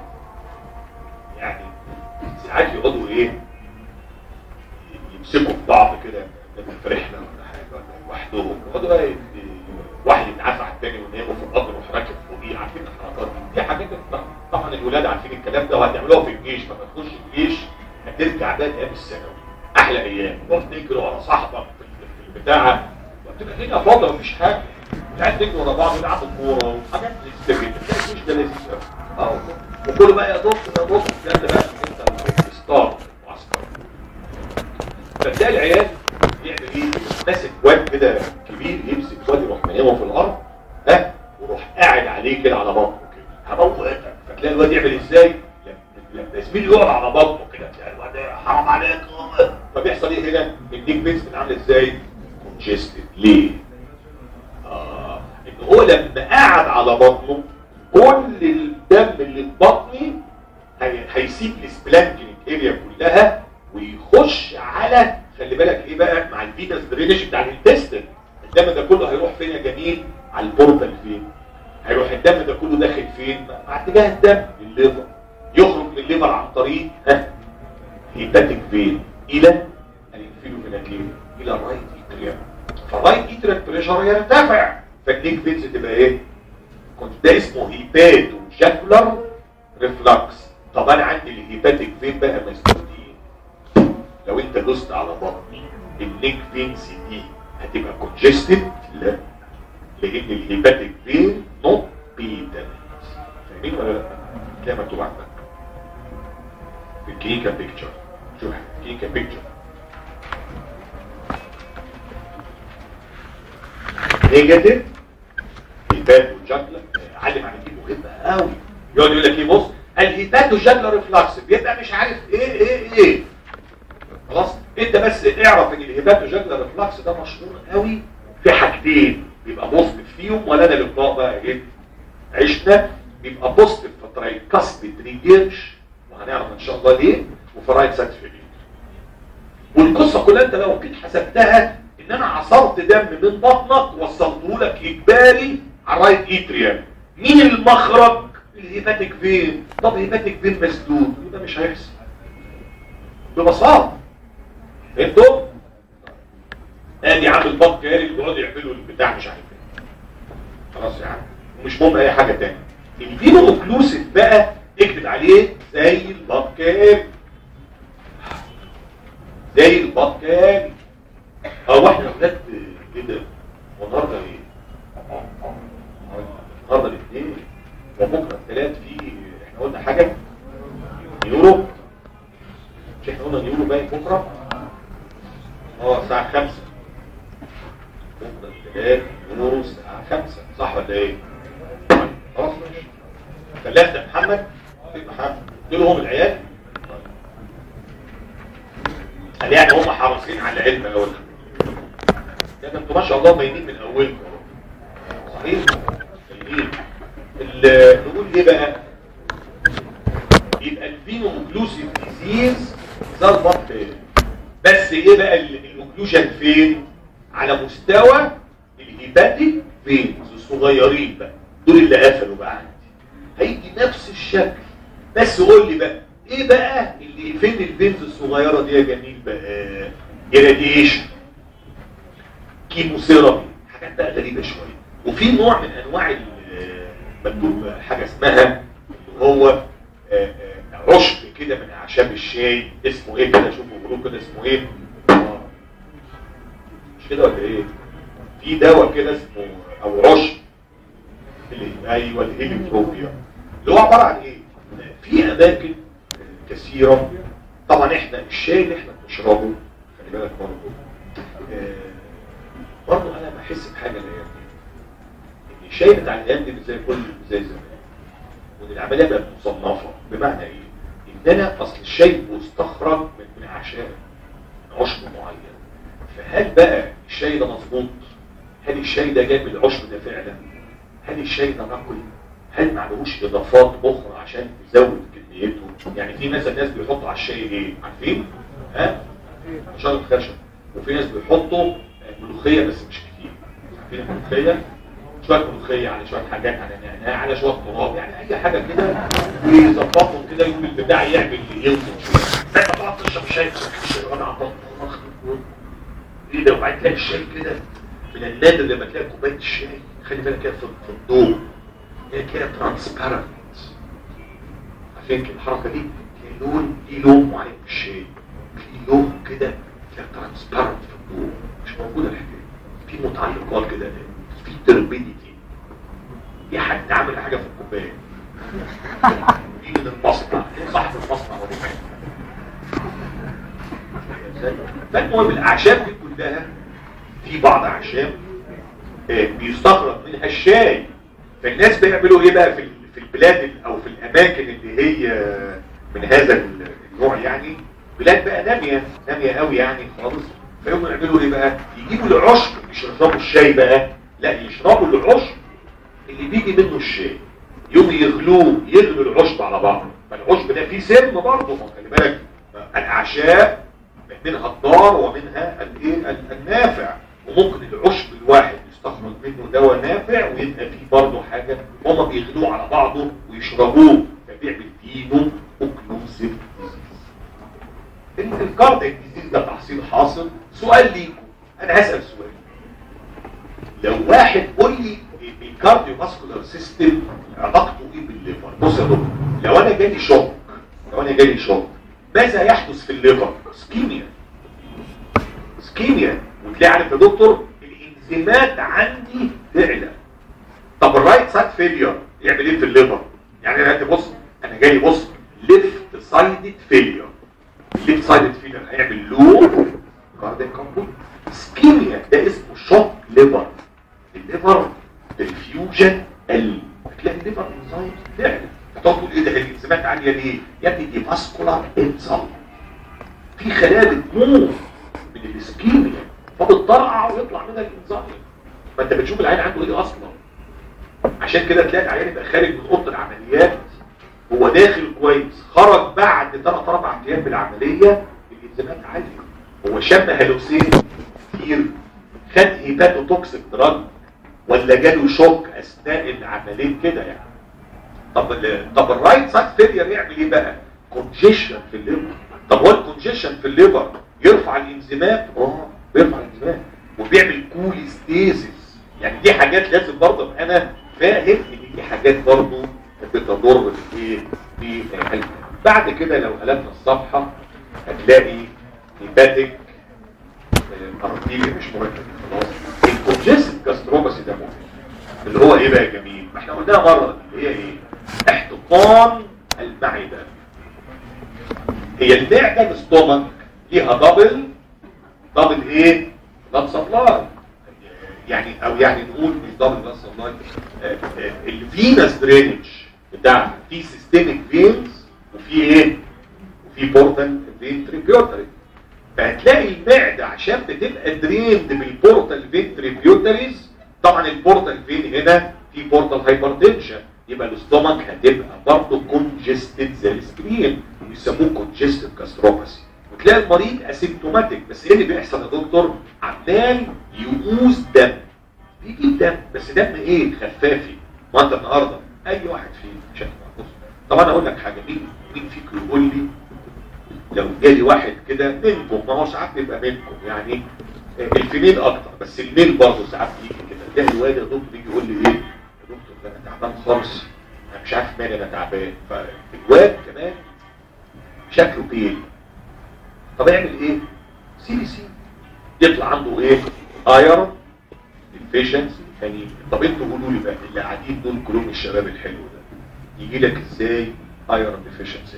يعني ساعات يقعدوا ايه يمسكوا في بعض كده لما في رحله ولا حاجه ولا لوحدهم يقعدوا بقى يت- واحد يتعافى على الثاني ويناموا في القبر ويروح راكب فوقيه عارفين الحركات دي دي حاجات طبعا الولاد عارفين الكلام ده وهتعملوها في الجيش لما تخش الجيش هترجع بقى ايام الثانوي احلى ايام تروح تجري ورا صاحبك في ال- في البتاعه وبتبقى الدنيا فاضيه مفيش حاجه قاعد تجري ورا بعض يلعبوا كوره وحاجات لذيذه جدا تلاقي الجيش ده لذيذ قوي اه والله وكله بقى يا دكتور يا دكتور الكلام ده بقى انت الستار المعسكر فتلاقي العيال يعمل ايه ماسك واد كده كبير يمسك واد يروح منامه في الارض ها ويروح قاعد عليه كده على بطنه كده هموتك فتلاقي الواد يعمل ازاي لما- لما زميله يقعد على بطنه كده تلاقي الواد إيه، حرام عليك فبيحصل ايه هنا النيك بيس بتعمل ازاي كونجستد ليه اه ان هو لما قعد على بطنه كل الدم اللي في بطني هي- هيسيب السبلانكينج اريا كلها ويخش على خلي بالك ايه بقى مع الفينس درينج بتاع الانتستين الدم ده كله هيروح فين يا جميل على البورتال فين هيروح الدم ده كله داخل فين مع اتجاه الدم للليفر يخرج من الليفر عن طريق ها هيباتيك فين الى الانفيلوفيناتين الى الرايت اتريم فالرايت اتريم بريشر يرتفع فالنيك فينز تبقى ايه كنت ده اسمه هيباتو جاكولار ريفلكس طب انا عندي الهيباتيك فين بقى مسدود ايه لو انت دوست على بطني النيك فينز دي هتبقى كونجستد لا لان الهيباتيك فين نوت بيتنت فاهمين ولا لا كده مكتوب عندك في الكلينيكال بيكتشر شوف الكلينيكال بيكتشر نيجاتيف هيباتو جاكلا علم على دي مهمه قوي يقعد يقول لك ايه بص الهيباتو جاكلا ريفلكس بيبقى مش عارف ايه ايه ايه خلاص انت بس اعرف ان الهيباتو جاكلا ريفلكس ده مشهور قوي في حاجتين بيبقى بوزيتيف فيهم ولا انا اللقاء بقى ايه عشنا بيبقى بوزيتيف في ترايكاسبيد ريجيرش وهنعرف ان شاء الله ليه وفي رايت سايد فيلير والقصه كلها انت لو جيت حسبتها ان انا عصرت دم من بطنك وصلته لك اجباري على الرايت اتريم مين المخرج الهيباتيك فين طب هيباتيك فين مسدود ده مش هيحصل ببساطه انتوا ادي عامل بط كاري اللي بيقعدوا يعملوا البتاع مش عارف ايه خلاص يا عم ومش مهم اي حاجه تاني الفينو اوكلوسيف بقى اكتب عليه زي البط كاري زي البط كاري هو احنا ولاد ايه ده والنهارده ايه النهارده الاثنين وبكره الثلاث في احنا قلنا حاجه يورو مش احنا قلنا يورو باين بكره اه الساعه 5 بكره الثلاث يورو الساعه 5 صح ولا ايه طيب، خلاص ماشي ثلاثه يا محمد فين محمد دول هم العيال قال يعني هم حريصين على العلم قوي ده ده انتوا ما شاء الله باينين من اولكم صحيح طيبين. ال- نقول ايه بقى يبقى الفينو اوكلوسيف ديزيز ظبط بس ايه بقى ال- الاوكلوجن فين على مستوى الهيباتيك فينز الصغيرين بقى دول اللي قفلوا بقى عندي هيجي نفس الشكل بس قول لي بقى ايه بقى اللي فين الفينز الصغيره دي يا جميل بقى irradiation كيموثيرابي حاجات بقى غريبه شويه وفي نوع من انواع ال- مكتوب حاجه اسمها اللي هو آه، آه، عشب كده من اعشاب الشاي اسمه ايه كده شوفوا بيقولوا كده اسمه ايه آه. مش كده ولا ايه في دواء كده اسمه او عشب اللي ايوه الهيليوتروبيا اللي هو عباره عن ايه في اماكن كثيره طبعا احنا الشاي اللي احنا بنشربه خلي بالك برضه آه، برضه انا بحس بحاجه الايام دي ان الشاي بتاع الايام دي مش زي كل زي زمان وان العمليه بقت مصنفه بمعنى ايه؟ ان انا اصل الشاي مستخرج من من اعشاب عشب معين فهل بقى الشاي ده مظبوط؟ هل الشاي ده جاي من العشب ده فعلا؟ هل الشاي ده نقي؟ هل معلهوش اضافات اخرى عشان تزود كميته؟ يعني في مثلا ناس بيحطوا على الشاي ايه؟ عارفين؟ ها؟ شجره خشب وفي ناس بيحطوا ملوخيه بس مش كتير عارفين الملوخيه؟ شويه ملوخيه على شويه حاجات على نعناع على شويه تراب يعني اي حاجه كده ويظبطوا كده يوم البتاع يعمل يلطم شويه انت تقعد تشرب شاي تشرب انا عطاك ايه ده وبعدين تلاقي الشاي كده من النادر لما تلاقي كوبايه الشاي خلي بالك كده في في الضوء هي كده ترانسبيرنت عارفين كده الحركه دي تلاقي لون ليه لون معين في الشاي في لون كده تلاقي ترانسبيرنت في الضوء مش موجوده الحكايه في متعلقات كده في تربيديتي في حد عامل حاجه في الكوبايه دي من المصنع دي صاحب المصنع هو فالمهم الاعشاب دي كلها في بعض اعشاب آه، بيستخرج منها الشاي فالناس بيعملوا ايه بقى في في البلاد ال- او في الاماكن اللي هي من هذا النوع يعني بلاد بقى ناميه ناميه قوي يعني خالص فيقوموا يعملوا ايه بقى يجيبوا العشب مش يشربوا الشاي بقى لا يشربوا العشب اللي بيجي منه الشاي يوم يغلوه يغلوا العشب على بعض فالعشب ده فيه سم برضه ما خلي بالك الاعشاب منها الضار ومنها الايه ال- النافع وممكن العشب الواحد يستخرج منه دواء نافع ويبقى فيه برضه حاجه هما بيغلوه على بعضه ويشربوه فبيعمل فينو اوكلوسيف ديزيز الكارديك ديزيز ده تحصيل حاصل سؤال ليكم انا هسال سؤال لو واحد قول لي الكارديو ماسكولار سيستم علاقته ايه بالليفر بص يا دكتور لو انا جالي شوك لو انا جالي شوك ماذا يحدث في الليفر سكيميا سكيميا وتلاقي عارف يا دكتور الانزيمات عندي تعلى طب الرايت سايد فيلير يعمل ايه في الليفر يعني انا دلوقتي بص انا جاي بص ليفت سايدد فيلير الليفت سايدد فيلير هيعمل لو كاردياك كومبوت سكيميا ده اسمه شوك ليفر الليفر الفيوجن ال هتلاقي الليفر انزايم تعلى هتقعد تقول ايه ده الانزيمات عاليه ليه؟ يا ابني دي فاسكولار انزايم في خلايا بتموت من الاسكيميا فبتطرقع ويطلع منها الانزيم ما انت بتشوف العين عنده ايه اصلا عشان كده تلاقي العيان يبقى خارج من اوضه العمليات هو داخل كويس خرج بعد 3 4 ايام من العمليه الانزيمات عاليه هو شم هالوسين كتير خد هيباتوتوكسيك دراج ولا جاله شوك اثناء العمليه كده يعني طب ال طب الرايت سايد فيلير يعمل ايه بقى كونجيشن في الليفر طب هو الكونجيشن في الليفر يرفع الانزيمات اه بيرفع الانزيمات وبيعمل كوليستيزيس يعني دي حاجات لازم برضه ابقى انا فاهم ان دي حاجات برضه بتضر في ايه في القلب بعد كده لو قلبنا الصفحه هتلاقي هيباتيك ارتيري مش مهم خلاص الكونجيستيف جاستروباسي ده مهم اللي هو ايه بقى يا جميل ما احنا قلناها مره اللي هي ايه احتقان المعده هي المعده الاستومك ليها دبل دبل ايه بلاد سبلاي يعني او يعني نقول مش دبل بلاد سبلاي الفينس درينج بتاعها في سيستميك فينز وفي ايه وفي بورتال فين تريبيوتري فهتلاقي المعده عشان بتبقى دريند بالبورتال فين تريبيوتريز طبعا البورتال فين هنا في بورتال هايبرتنشن يبقى الاستومك هتبقى برضه كونجستد زي السكرين بيسموه كونجستد كاستروباسي وتلاقي المريض اسيمتوماتيك بس ايه اللي بيحصل يا دكتور عمال يؤوز دم بيجيب دم بس دم ايه خفافي ما انت النهارده اي واحد فينا شكله بص طب انا اقول لك حاجه مين مين فيكم يقول لي لو جالي واحد كده منكم ما هو ساعات بيبقى منكم يعني الفيميل اكتر بس الميل برضه ساعات بيجي كده تلاقي الواد يا دكتور يجي يقول لي ايه يا دكتور ده انا تعبان خالص انا مش عارف مالي انا تعبان فالواد كمان شكله بيل طب اعمل ايه سي بي سي يطلع عنده ايه ايرون الفيشنسي يعني طب انتوا قولوا لي بقى اللي قاعدين دول كلهم الشباب الحلو ده يجي لك ازاي ايرون ديفيشنسي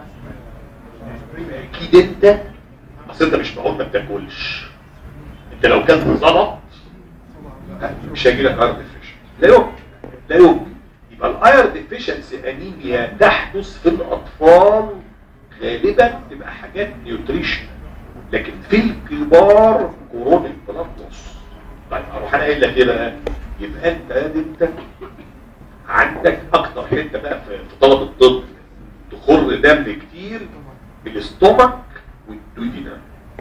اكيد انت اصل انت مش معقول ما بتاكلش انت لو كلت ظبط مش هيجي لك ايرون ديفيشنسي لا يمكن لا يمكن يبقى الايرون ديفيشنسي انيميا تحدث في الاطفال غالبا تبقى حاجات نيوتريشن لكن في الكبار كورونيك بلاد لوس طيب اروح انا قايل لك ايه بقى يبقى انت انت عندك اكتر حته بقى في في طلب الطب تخر دم كتير بالاستومك والدودينا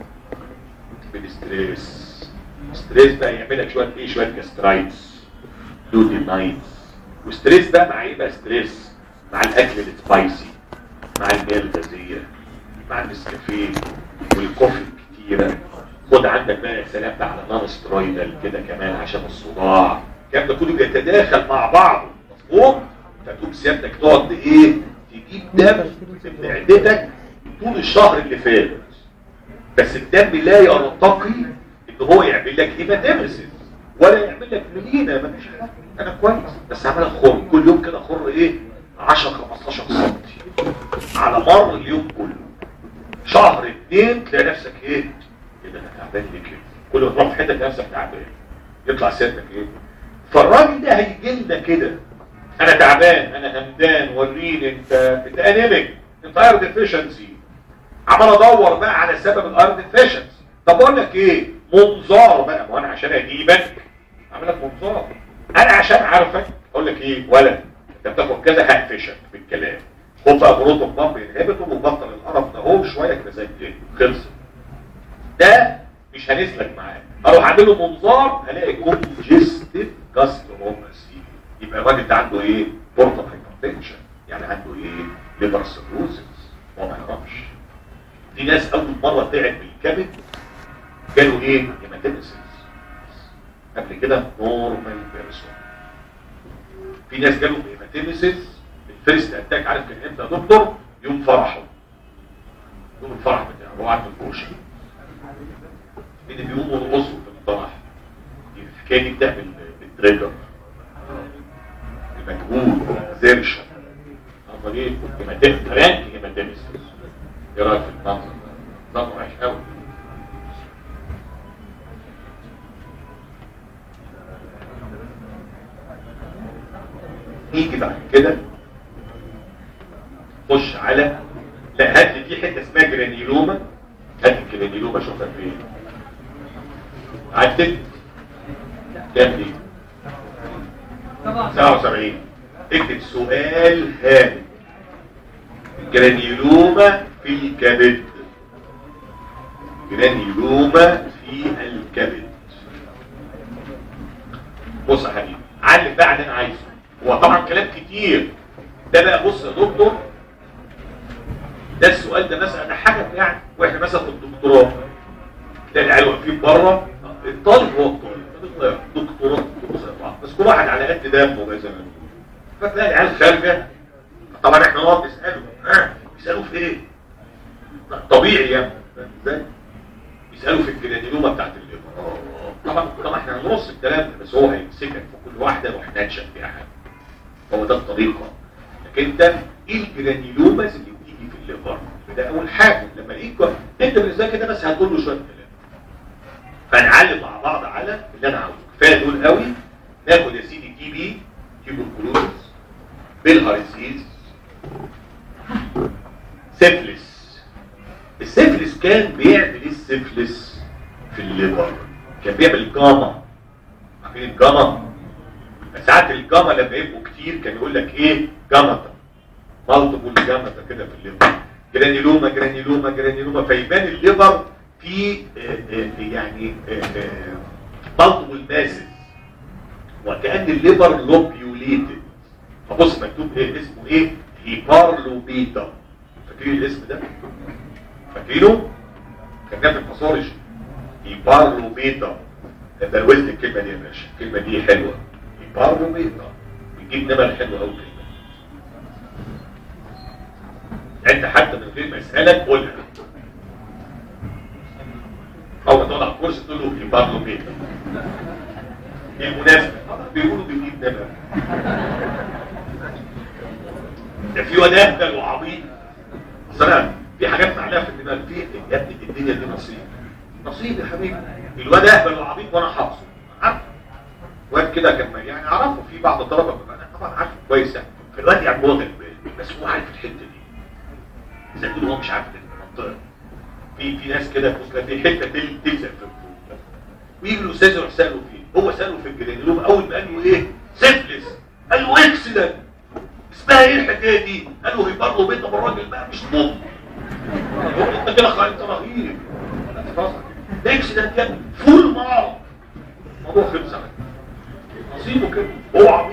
بالستريس ستريس بقى يعمل لك شويه ايه شويه جاسترايتس دودينايتس وستريس بقى مع ايه بقى ستريس مع الاكل السبايسي مع المياه الغازيه مع النسكافيه والكوفي الكتيره خد عندك بقى يا سلام بقى على نون سترويدال كده كمان عشان الصداع الكلام ده كله بيتداخل مع بعضه مظبوط فتقوم سيادتك تقعد ايه تجيب دم من معدتك طول الشهر اللي فات بس الدم لا يرتقي ان هو يعمل لك هيماتيمسيس ولا يعمل لك ملينا مفيش حاجه انا كويس بس عمال اخر كل يوم كده اخر ايه 10 15 سم على مر اليوم كله شهر اتنين تلاقي نفسك ايه ايه ده انا تعبان ليه كده كل ما تروح في حته تلاقي نفسك تعبان يطلع سيادتك ايه فالراجل ده هيجي لنا كده انا تعبان انا همدان وريني انت انت انيميك انت اير ديفيشنسي عمال ادور بقى على سبب الاير ديفيشنسي طب اقول لك ايه منظار بقى ما انا عشان اجيبك اعمل لك منظار انا عشان عارفك اقول لك ايه ولد انت بتاخد كذا هقفشك بالكلام خد بقى بروتون بامب انهبيتور وبطل القرف ده هو شويه كده زي ايه خلص ده مش هنسلك معاه اروح اعمل له منظار الاقي كونجستيف جاستروماسي يبقى الراجل ده عنده ايه بورتال هايبرتنشن يعني عنده ايه ليفر سيروزس هو ما يعرفش في ناس اول مره تعب بالكبد جاله ايه هيماتيمسيس قبل كده نورمال بيرسون في ناس جاله هيماتيمسيس الفيرست اتاك عارف كان امتى يا دكتور يوم فرحه يوم الفرح بتاعه هو قاعد في الكوشه مين اللي بيقوموا يرقصوا في الفرح دي الحكايه دي بتعمل بالتريجر المجهول زرشه عمل ايه هيماتيمس رانك هيماتيمسيس ايه رايك في المنظر ده منظر وحش قوي نيجي بعد كده خش على لا هات لي في حته اسمها جرانيلوما هات الجرانيلوما شوفها فين عدت كام دي 77 اكتب سؤال هام جرانيلوما في الكبد جرانيلوما في الكبد بص يا حبيبي علم بقى على اللي انا عايزه هو طبعا كلام كتير ده بقى بص يا دكتور ده السؤال ده مثلا ده حاجه يعني واحنا مثلا في الدكتوراه تلاقي العيال واقفين بره الطالب هو الطالب دكتوراه بس كل واحد على قد دمه زي ما بيقولوا فتلاقي العيال خارجه طبعا احنا نقعد نساله اه يسالوا في ايه؟ طبيعي يعني ازاي؟ يسالوا في الجرانيلوما بتاعت الليفر طبعا طبعا احنا هنرص الكلام ده بس هو هيمسكك في كل واحده وهننشف فيها حاجه هو ده الطريقه لكن انت ايه الجرانيلوماز اللي بتيجي في الليفر ده اول حاجه لما الاقيك انت بالنسبه كده بس هتقول له شويه كلام فنعلم مع بعض على اللي انا عاوزه كفايه دول قوي ناخد يا سيدي تي بي تيبركلوز بالهارسيز سيفلس السيفلس كان بيعمل ايه سيفلس في الليبر كان بيعمل جاما عارفين الجاما ساعات الجاما لما يبقوا كتير كان يقول لك ايه جامتا مالتيبل جامتا كده في الليبر جرانيلوما جرانيلوما جرانيلوما فيبان الليبر في آه، آه، يعني مالتيبل ماسز وكأن الليبر لوبيوليتد فبص مكتوب ايه اسمه ايه هيبارلوبيتا فاكرين الاسم ده فاكرينه كان في الباثولوجي هيبارلوبيتا ده ده الوزن الكلمه دي يا باشا الكلمه دي حلوه هيبارلوبيتا بتجيب نمر حلوه قوي انت حتى من غير ما يسالك قولها اول ما تقعد على الكرسي تقول له هيبارلوبيتا بالمناسبة بيقولوا بيجيب نمر ده في واد اهبل وعبيط اصل انا في حاجات معلقه في الدماغ في يا ابني الدنيا دي نصيب نصيب يا حبيبي الواد اهبل وعبيط وانا حافظه عارفه واد كده كان يعني اعرفه في بعض الطلبه انا طبعا عارفه كويس يعني فالواد يعني هو غلبان بس هو عارف الحته دي زي ما تقول هو مش عارف المنطقه في في ناس كده تبص في حته تل- تلزق في الفوق ويجي الاستاذ يروح ساله فيه هو ساله في الجرانيلوم اول ما قال له ايه سيفلس قال له اكسلنت اسمها ايه الحكايه دي قال له هيبقى له بيت الراجل بقى مش ممكن يقول انت كده خ- انت رهيب انت خلاص اكسلنت يا ابني فول مارك الموضوع خلص على كده. نصيبه كده هو عبيط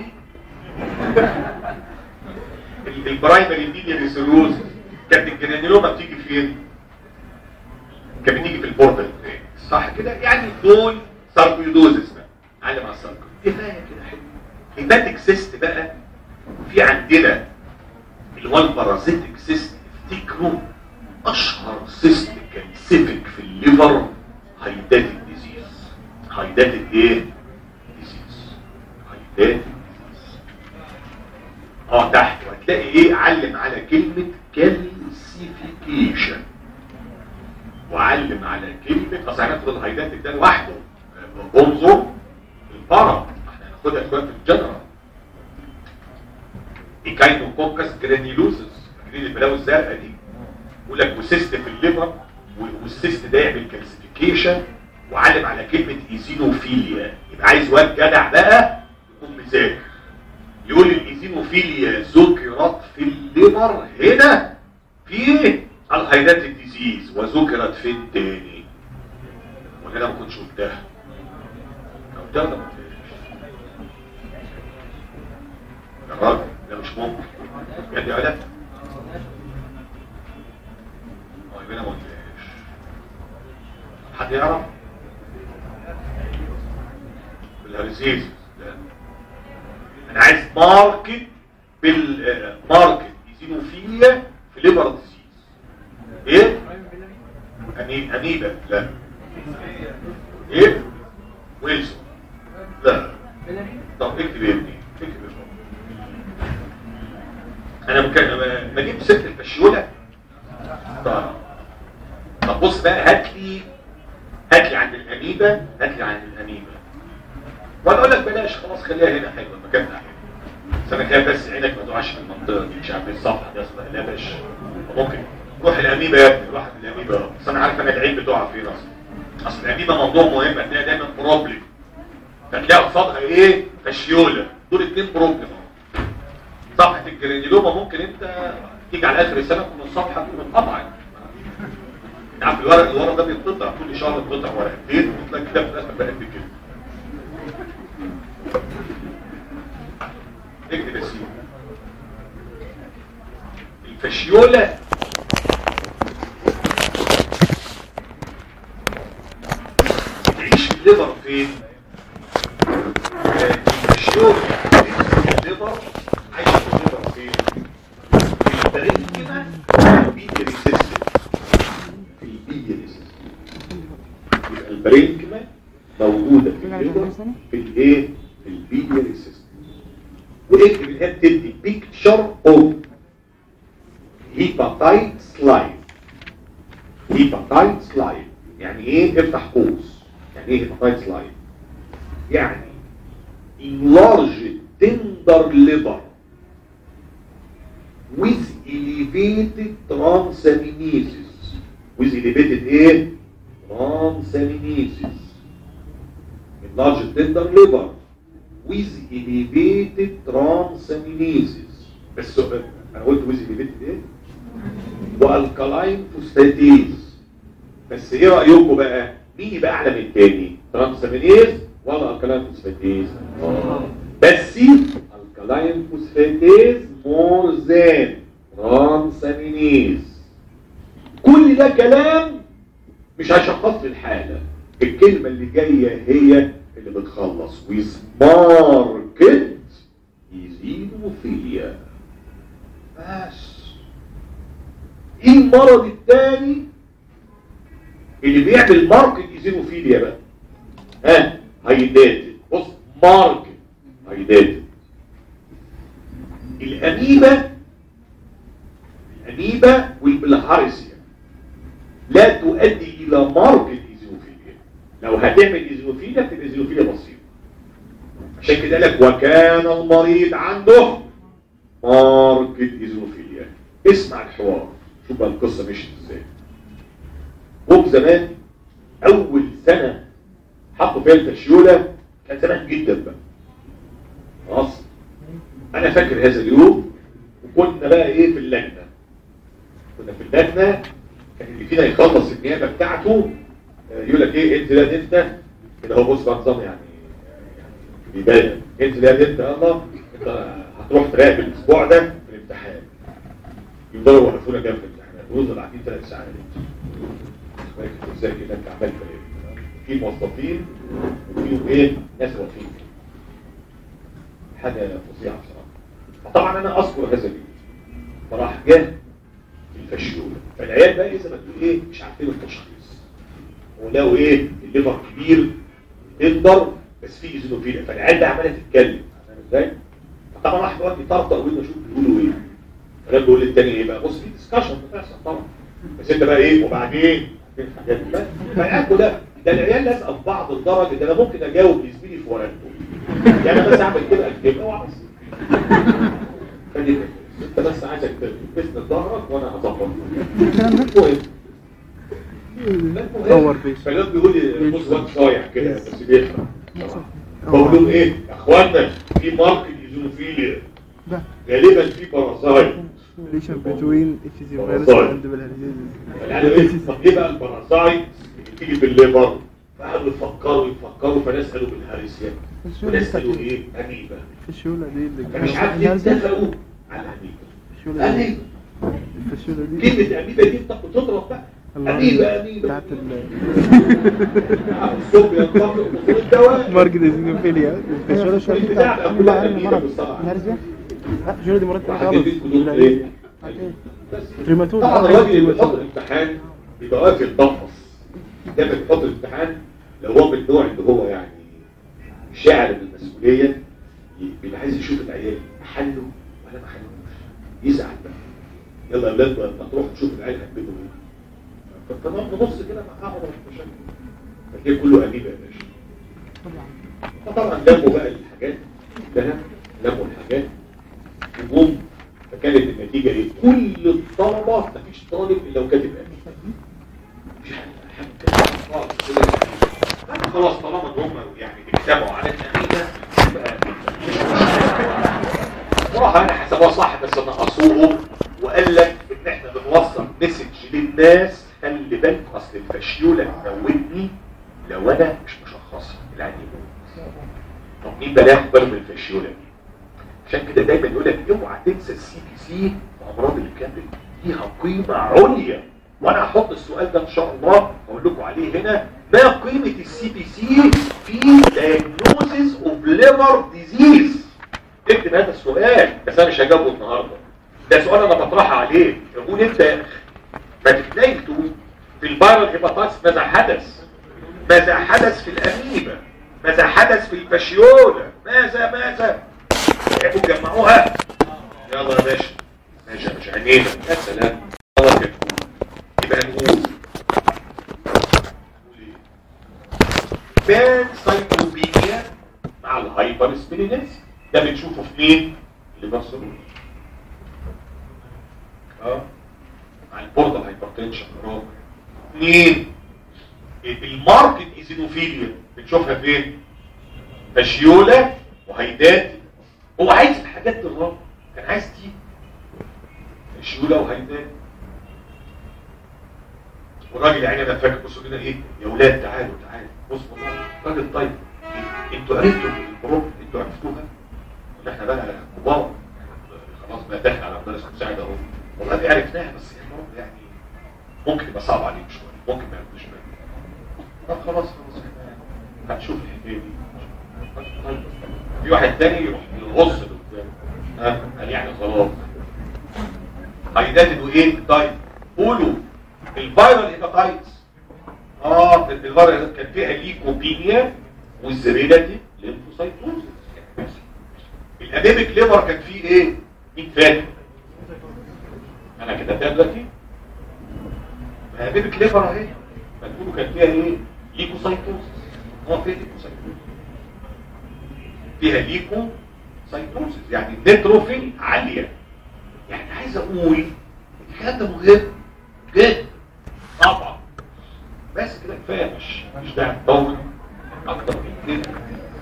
ال- البرايمري بيلياري سيروز كانت الجرانيلوما بتيجي فين؟ كانت بتيجي في البوردر صح كده يعني دول ساركويدوزس بقى علم على الساركو كفايه كده حلو هيباتيك سيست بقى في عندنا اللي هو البارازيتيك سيست افتكروا اشهر سيست كان سيفك في الليفر هايداتيك ديزيز هايداتيك ايه ديزيز هايداتيك ديزيز اه تحت وهتلاقي ايه علم على كلمه كالسيفيكيشن وعلم على كلمة اصل هناخد الهايداتك ده لوحده انظر البارا احنا هناخدها شويه في الجنرال ايكاينوكوكس جرانيلوزس فاكرين البلاوي الزرقاء دي يقول لك وسيست في الليفر والسيست ده يعمل كالسيفيكيشن وعلم على كلمه ايزينوفيليا يبقى عايز واد جدع بقى يكون مذاكر يقول الايزينوفيليا ذكرت في الليفر هنا في الهايداتيك ديزيز وذكرت فين تاني ولا انا ما كنتش قلتها لو قلتها ده ما قلتهاش يا راجل ده مش ممكن يا دي علاء اه يبقى انا ما قلتهاش حد يعرف بالهرزيز لا انا عايز ماركت بالماركت ايزينوفيليا في ليبر ديزيز ايه أمي- اميبا لا ايه ويلسون لا طب اكتب يا ابني اكتب يا بابا. انا ممكن ما- ما اجيب ست الفشيوله طيب طب بص بقى هات لي هات لي عند الاميبا هات لي عند الاميبا وانا اقول لك بلاش خلاص خليها هنا حلوه المكان ده حلو بس انا كده بس عينك ما تقعش في المنطقه دي مش عارف ايه الصفحه دي اصلا لا باش ممكن روح الاميبا يا ابني روح الاميبا بس انا عارف انا العين بتقع فين اصلا اصل الاميبا موضوع مهم هتلاقي دايما بروبلم فتلاقي قصادها ايه فشيوله دول اتنين بروبلم اهو. صفحه الجرانيلوما ممكن انت تيجي على اخر السنه تكون الصفحه دي متقطعه انت عارف الورق اللي ورا ده بيتقطع كل شهر بيتقطع ورقتين وتلاقي كتاب في الاخر بقى قد كده اكتب يا سيدي الفشيوله تعيش في الليفر فين؟ آه، الفشيوله تعيش في الليفر عايشه في الليفر فين؟ في البرينكما البيدي ريسيستم في البيدي ريسيستم يبقى البرينكما موجوده في الليفر في الايه؟ في البيدي ريسيستم واكتب الان تدي بيكتشر اوف هيباتايتس لايف هيباتايتس لايف يعني ايه افتح قوس يعني ايه هيباتايتس لايف يعني enlarged tender liver with elevated transaminases with elevated ايه transaminases enlarged tender liver with elevated transaminases بس انا قلت with elevated ايه؟ والكلاين فوسفاتيز بس ايه رايكم بقى مين يبقى اعلى من التاني ترانسامينيز ولا الكلاين فوسفاتيز بس الكلاين فوسفاتيز مور ذان ترانسامينيز كل ده كلام مش هيشخص لي الحاله الكلمه اللي جايه هي اللي بتخلص with market ايزينوفيليا بس ايه المرض الثاني اللي بيعمل ماركت ايزينوفيليا بقى ها هيداتد بص ماركت هيداتد الاميبا الاميبا والبلهارسيا لا تؤدي الى ماركت ايزينوفيليا لو هتعمل ايزينوفيليا تبقى ايزينوفيليا بسيطه عشان كده لك وكان المريض عنده ماركت ايزوفيليا اسمع الحوار شوف بقى القصه مشيت ازاي هم زمان اول سنه حطوا فيها الفشيوله كان زمان جدا بقى خلاص انا فاكر هذا اليوم وكنا بقى ايه في اللجنه كنا في اللجنه كان اللي فينا يخلص النيابه بتاعته آه، يقول لك ايه انت لا انت كده هو بص بقى نظام يعني بيبان انت لا انت يلا انت هتروح تراقب الاسبوع ده في الامتحان يفضلوا يوقفونا جنب الامتحانات ويفضل قاعدين ثلاث ساعات فاكر ازاي كده انت عمال ايه في موظفين وفيهم ايه ناس واقفين حاجه فظيعه بصراحه فطبعا انا اذكر هذا اليوم فراح جه الفشيول فالعيال بقى ايه زي ما تقول ايه مش عارفين التشخيص ولقوا ايه الليفر كبير تندر بس في ايزوفيليا فالعيال ده عماله تتكلم فاهم ازاي؟ فطبعا واحد واحد يطرطق ويقول اشوف بيقولوا ايه فده بيقول للتاني ايه بقى بص في ديسكشن بتحصل طبعا بس انت بقى ايه وبعدين الحاجات دي فالعيال كلها ده العيال لازقه في بعض لدرجه ده انا ممكن اجاوب لزميلي في ورقته يعني انا بس اعمل كده اكتب اوعى فدي كده. انت بس عايزك تسند ظهرك وانا هظبط المهم دور بيش. فالواد بيقول لي بص واد صايع كده بس بيفهم بقول لهم ايه يا اخوانا في ماركت ايزوفيليا ده غالبا في باراسايت relation between HCV virus Sorry. and bilharziosis يعني ايه طب ايه بقى الباراسايت اللي بتيجي في الليفر فقعدوا يفكروا يفكروا فناس قالوا بالهارسيا وناس قالوا ايه اميبا الفشولة دي اللي فمش عارف ليه اتفقوا على اميبا الفشولة دي اميبا الفشولة دي كلمه اميبا دي انت بتضرب بقى اميبا اميبا بتاعت ال الصوب ينطلق وخد الدواء ماركت ايزينوفيليا الفشولة شوية دي البتاع بتاعت بقى كل كلها عين أميبا مرض بالصراحة. الهرزة لا الفشولة دي مرض تاني واحد خالص جديد كلهم ايه بالهرزية. بس ريماتود طبعا الراجل اللي بيحط الامتحان بيبقى واقف يتنفس ده بيحط الامتحان لو هو من النوع اللي هو يعني شاعر بالمسؤوليه ي- بيبقى عايز يشوف العيال حلوا ولا ما حلوش يزعل بقى يلا يا اولاد لما تروح تشوف العيال هتبدوا ايه فالتمام نبص كده مع بعض مش مشاكل فتلاقي كله اميبا يا باشا فطبعا لموا بقى الحاجات كلها لموا الحاجات وجم فكانت النتيجة ايه؟ كل الطلبة مفيش طالب الا وكاتب امين مفيش حد حد خالص كده. أنا خلاص طالما ان هم يعني بيكتبوا على الامينة يبقى صراحة انا حسبها صح بس نقصوه وقال لك ان احنا بنوصل مسج للناس خلي بالك اصل الفشيولة تموتني لو انا مش مشخصها العين يموت طب مين بقى ياخد باله من الفشيولة دي؟ عشان كده دايما يقول لك اوعى تنسى السي بي سي امراض الكبد ليها قيمه عليا وانا هحط السؤال ده ان شاء الله اقول لكم عليه هنا ما قيمه السي بي سي في diagnosis اوف ليفر ديزيز اكتب هذا السؤال بس انا مش هجاوبه النهارده ده سؤال انا بطرحه عليه قول انت يا اخي ما تلاقي مكتوب في الفيرال هيباتايتس ماذا حدث ماذا حدث في الاميبا ماذا حدث في الفاشيولا ماذا ماذا تحبوا تجمعوها يلا يا باشا ماشي يا باشا عينينا يا سلام الله كده يبقى نقول بان سايكلوبينيا مع الهايبر سبيرينس ده بنشوفه في مين؟ اللي بصوا اه مع البوردر هايبرتنشن برافو اثنين الماركت ايزينوفيليا بنشوفها فين فاشيولا وهيداتي هو عايز الحاجات دي الرابع كان عايز دي فاشيولا وهيداتي والراجل يعني انا فاكر بصوا كده ايه يا ولاد تعالوا تعالوا بص والله راجل طيب انتوا عرفتوا البروب انتوا عرفتوها ولا احنا بقى كبار خلاص بقى داخل على مدرس مساعد اهو والله دي عرفناها بس يعني برضه يعني ممكن يبقى صعب عليك شويه ممكن ما ياخدوش بالك طب خلاص خلاص احنا هنشوف الحكايه دي طيب. في واحد تاني يروح يغص قدام ها قال يعني خلاص هيدات وايه طيب قولوا الفيرال هيباتايتس اه الفيرال كان فيها ليكوبينيا والزريلاتي ليمفوسايتوزس الانيميك ليفر كان فيه ايه مين فاكر انا كتبتها دلوقتي الانيميك ليفر اهي فتقولوا كان فيها ايه ليكوسايتوزس اه فيها ليكوسايتوزس فيها ليكوسايتوزس يعني النيتروفيل عاليه يعني عايز اقول الكلام ده مهم جدا طبعا بس كده كفايه مش مش داعي نطول اكتر من كده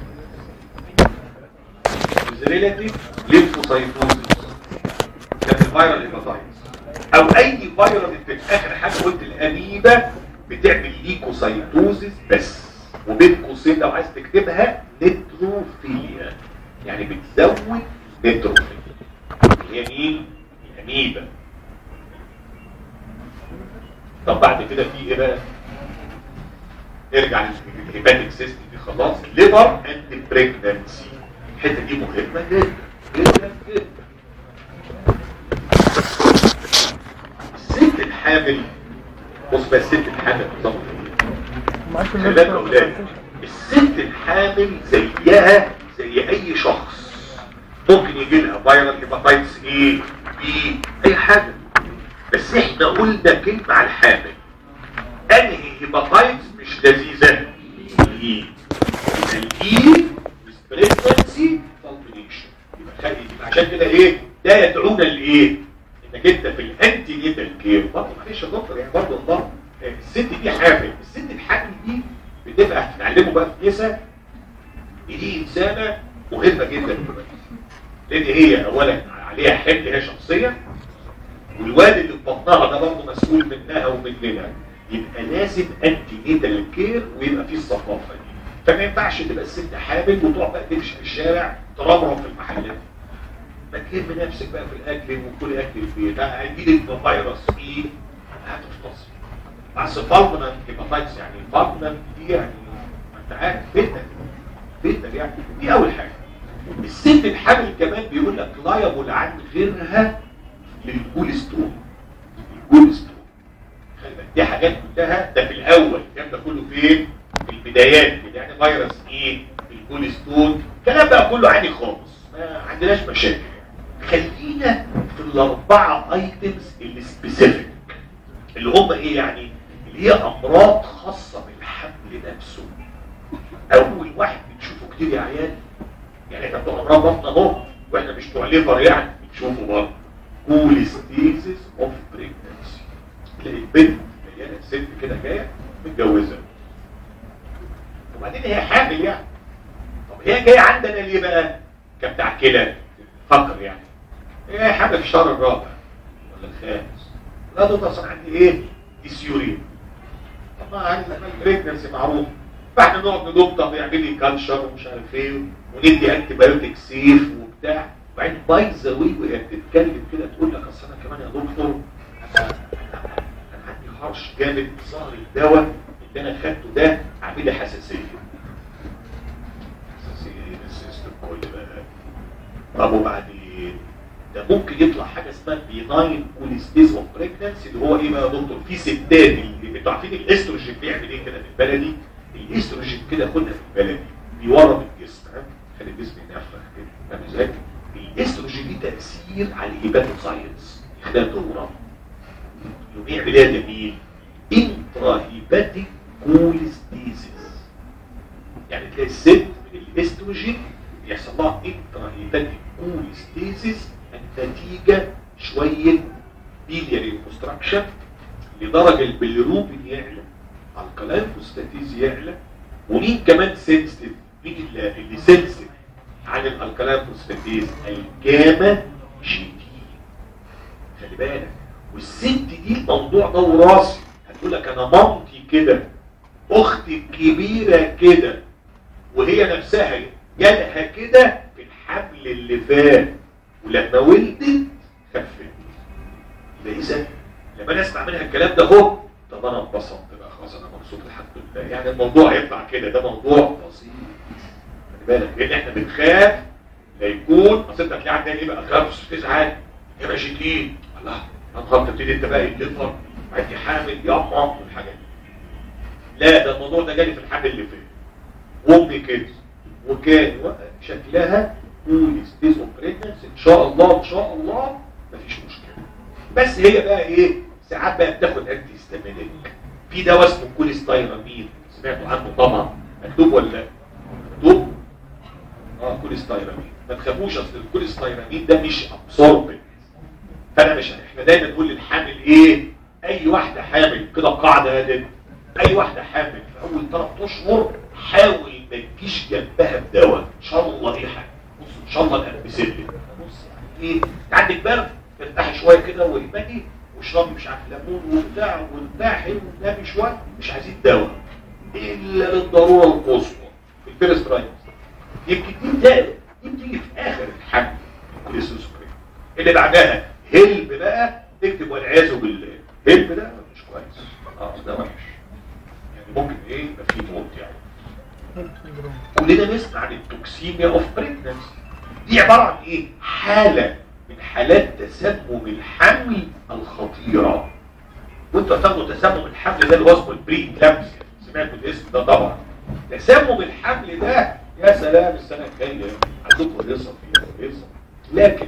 ريلاتيف ليمفوسايتوزيس كانت الفيرال هيباتايتس او اي فيرال في اخر حاجه قلت الاميبا بتعمل ليكوسايتوزيس بس وبين قوسين لو عايز تكتبها نيتروفيليا يعني بتزود نيتروفيليا اللي هي مين؟ الاميبا طب بعد كده في ايه بقى؟ نرجع للهيباتيك سيستم دي خلاص ليفر اند بريجنانسي الحته دي مهمه جدا جدا جدا الست الحامل بص بقى الست الحامل بالظبط معاش خلي بالك يا اولاد الست الحامل زيها زي اي شخص ممكن يجي لها فيرال هيباتايتس ايه بي اي حاجه بس احنا قلنا كلمه على الحامل انهي هيباتايتس مش لذيذه الاي الاي بريفرنسي فالبينيشن يبقى خلي يبقى عشان كده ايه ده يدعونا لايه انك انت في الانتي نيتال كير برضه معلش يا دكتور يعني برضه الله الست دي حامل الست الحامل دي بتبقى هتتعلموا بقى في نساء دي انسانه مهمه جدا دلوقتي لان هي اولا عليها حمل هي شخصيه والوالد اللي في بطنها ده برضه مسؤول منها ومننا يبقى لازم انتي نيتال كير ويبقى فيه الثقافه دي فما ينفعش تبقى الست حامل وتقعد بقى تمشي في الشارع ترمرم في المحلات ما تلم نفسك بقى في الاكل وكل اكل البيت هيجيلك فيروس ايه هتفتصل بس فالمنت هيباتايتس يعني فالمنت دي يعني ما انت عارف فتنه فتنه يعني دي اول حاجه الست الحامل كمان بيقول لك لا يبل عن غيرها للكوليسترول الكوليسترول خلي بالك دي حاجات كلها ده في الاول الكلام ده كله فين في البدايات كده يعني فيروس ايه الكوليسترول الكلام بقى كله عادي خالص ما عندناش مشاكل خلينا في الاربعه ايتمز السبيسيفيك اللي هم ايه يعني اللي هي امراض خاصه بالحمل نفسه اول واحد بنشوفه كتير يا عيال يعني احنا بتوع امراض بطن اهو واحنا مش بتوع ليفر يعني بنشوفه برضه كوليستيزيس اوف بريجنسي تلاقي البنت جايه ست كده جايه متجوزه وبعدين هي حامل يعني طب هي جايه عندنا ليه بقى كبتاع كلى فكر يعني هي حامل في الشهر الرابع ولا الخامس لا ده اصلا عندي ايه ديسيورين طب ما عندي بريجنسي معروف فاحنا نقعد ندوب طب يعمل لي كالشر ومش عارف ايه وندي انتي بايوتيك سيف وبتاع وبعدين باي ذا واي وهي بتتكلم كده تقول لك اصل انا كمان يا دكتور انا انا عندي هرش جامد ظهر الدواء اللي انا خدته ده عامل لي حساسيه حساسيه ايه السيستم كل بقى طب وبعدين ده ممكن يطلع حاجه اسمها بيناين كوليستيز اوف بريجنسي اللي هو ايه بقى يا دكتور في ستات اللي انتوا عارفين الاستروجين بيعمل ايه كده في البلدي الاستروجين كده خدها في البلدي بيورم الجسم ها خلي الجسم ينفخ كده فاهم ازاي الاستروجين ليه تاثير على الهيباتوسايتس يخليها تورم يقوم يعمل ايه يا جميل انترا هيباتيك كوليستيزيس يعني تلاقي الست من الاستروجين يحصل لها انترا هيباتيك كوليستيزيس النتيجه شويه بيلياري كونستراكشن لدرجه البيليروبين يعلى الكلاين فوسفاتيز يعلى ومين كمان سنسيتيف مين اللي, اللي سنسيتيف عن الالكلاين فوسفاتيز الجاما جي دي خلي بالك والست دي الموضوع ده وراثي هتقول لك انا مامتي كده اختي الكبيره كده وهي نفسها جالها كده في الحمل اللي فات ولما ولدت خفت يبقى اذا لما انا اسمع منها الكلام ده اهو طب انا انبسطت بقى خلاص انا مبسوط الحمد لله يعني الموضوع هيطلع كده ده موضوع بسيط خلي بالك لان احنا بنخاف لا يكون اصل انت هتلاقي عندنا ايه بقى خمس تسعه يا ماشيين الله يا نهار تبتدي انت بقى تظهر عندي حامل ياما والحاجات دي لا ده الموضوع ده جالي في الحمل اللي فات وامي كده وكان و- شكلها كويس ديز اوف ان شاء الله ان شاء الله مفيش مشكله بس هي بقى ايه ساعات بقى بتاخد انتي هيستامينيك في دواء اسمه كوليستايرامين سمعتوا عنه طبعا مكتوب ولا لا؟ مكتوب اه كوليستايرامين ما تخافوش اصل الكوليستايرامين ده مش ابسوربنت فانا مش احنا دايما نقول للحامل ايه اي واحده حامل كده قاعده يا دد اي واحده حامل في اول ثلاث اشهر حاول ما تجيش جنبها بدواء ان شاء الله ايه حاجه بص ان شاء الله الامبسيلين بص يعني ايه انت عندك برد ارتاحي شويه كده واهملي واشربي مش عارف ليمون وبتاع وارتاحي ونامي شويه مش عايزين دواء الا للضروره القصوى في الفيرست رايت يمكن دي بتاعت دي بتيجي في اخر الحمل كوليستوسكرين اللي بعدها هلب بقى تكتب والعياذ بالله هلب ده مش كويس اه ده وحش يعني ممكن ايه يبقى فيه موت يعني كلنا نسمع عن التوكسيميا اوف بريجنسي دي عباره عن ايه حاله من حالات تسمم الحمل الخطيره وانتوا هتاخدوا تسمم الحمل ده اللي هو اسمه البري كلامسيا سمعتوا الاسم ده طبعا تسمم الحمل ده يا سلام السنه الجايه عندكم هيصه فيه هيصه لكن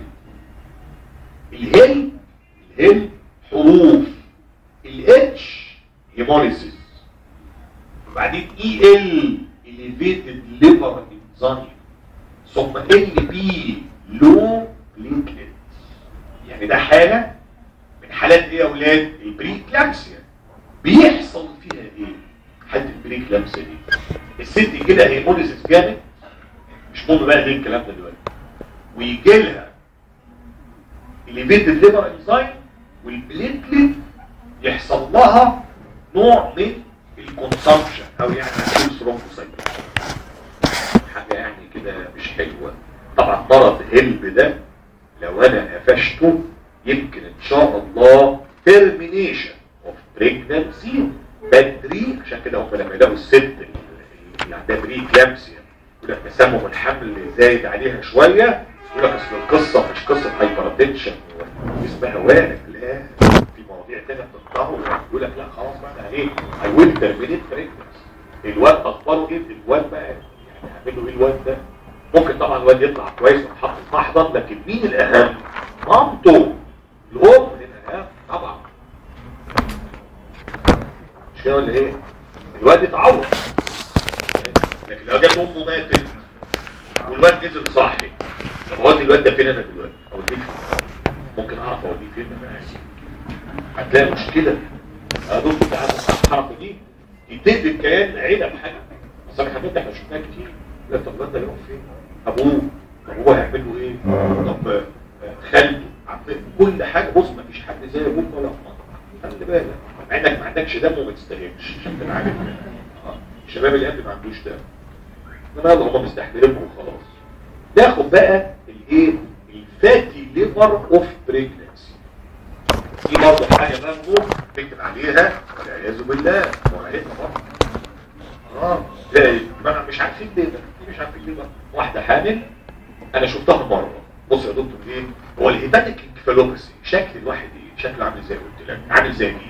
الهل الهل حروف الاتش هيموليسيس وبعدين اي ال elevated liver enzyme ثم ال بي لو بليتلت يعني ده حالة من حالات ايه يا اولاد البري كلامسيا بيحصل فيها ايه حالة البري كلامسيا دي الست كده هيموليسيس جامد مش مهم بقى ليه الكلام ده دلوقتي ويجي لها elevated liver enzyme والبليتلت يحصل لها نوع من الكونسامشن او يعني نقول ثرومبوسايتوم حاجه يعني كده مش حلوه طبعا مرض هلب ده لو انا قفشته يمكن ان شاء الله ترمينيشن اوف بريجنانسي بدري عشان كده هم لما يلاقوا الست اللي عندها بري كلامسيا يقول لك تسمم الحمل زايد عليها شويه يقول لك اصل القصه مش قصه هايبرتنشن واسمها وارد لا في مواضيع تانية بتتطور يقول لك لا خلاص بقى انا ايه اي ويل ترمينيت بريجنانسي الواد اخباره ايه الواد بقى يعني هعمل له ايه الواد ده ممكن طبعا الواد يطلع كويس ويتحط في محضن لكن مين الاهم مامته الام من الاهم طبعا مش كده ولا ايه الواد يتعور لكن لو جت امه ماتت والواد نزل صاحي طب اودي الواد ده فين انا دلوقتي اوديه فين ممكن اعرف اوديه فين انا هتلاقي مشكله يا دكتور تعالى الحركه دي يبتدي الكيان عيله بحاجه بس انا حبيت احنا شفناها كتير لا طب الواد ده يروح فين ابوه طب هو هيعمل له ايه طب آه، خالته عم- كل حاجه بص ما فيش حد زي ابوك ولا امك خلي بالك مع انك ما عندكش دم وما تستاهلش عشان تبقى عارف آه. الشباب اللي قبل ما عندوش دم انما يلا هم مستحملينه وخلاص ناخد بقى الايه الفاتي ليفر اوف بريجنسي دي برضه حاجه برضه تكتب عليها والعياذ بالله وعيتنا برضه اه لا ما مش عارفين ليه ده مش عارفين ليه بقى واحده حامل انا شفتها مره بص يا دكتور ايه هو الهيباتيك انكفالوباسي شكل الواحد ايه شكله عامل زي قلت لك عامل زي مين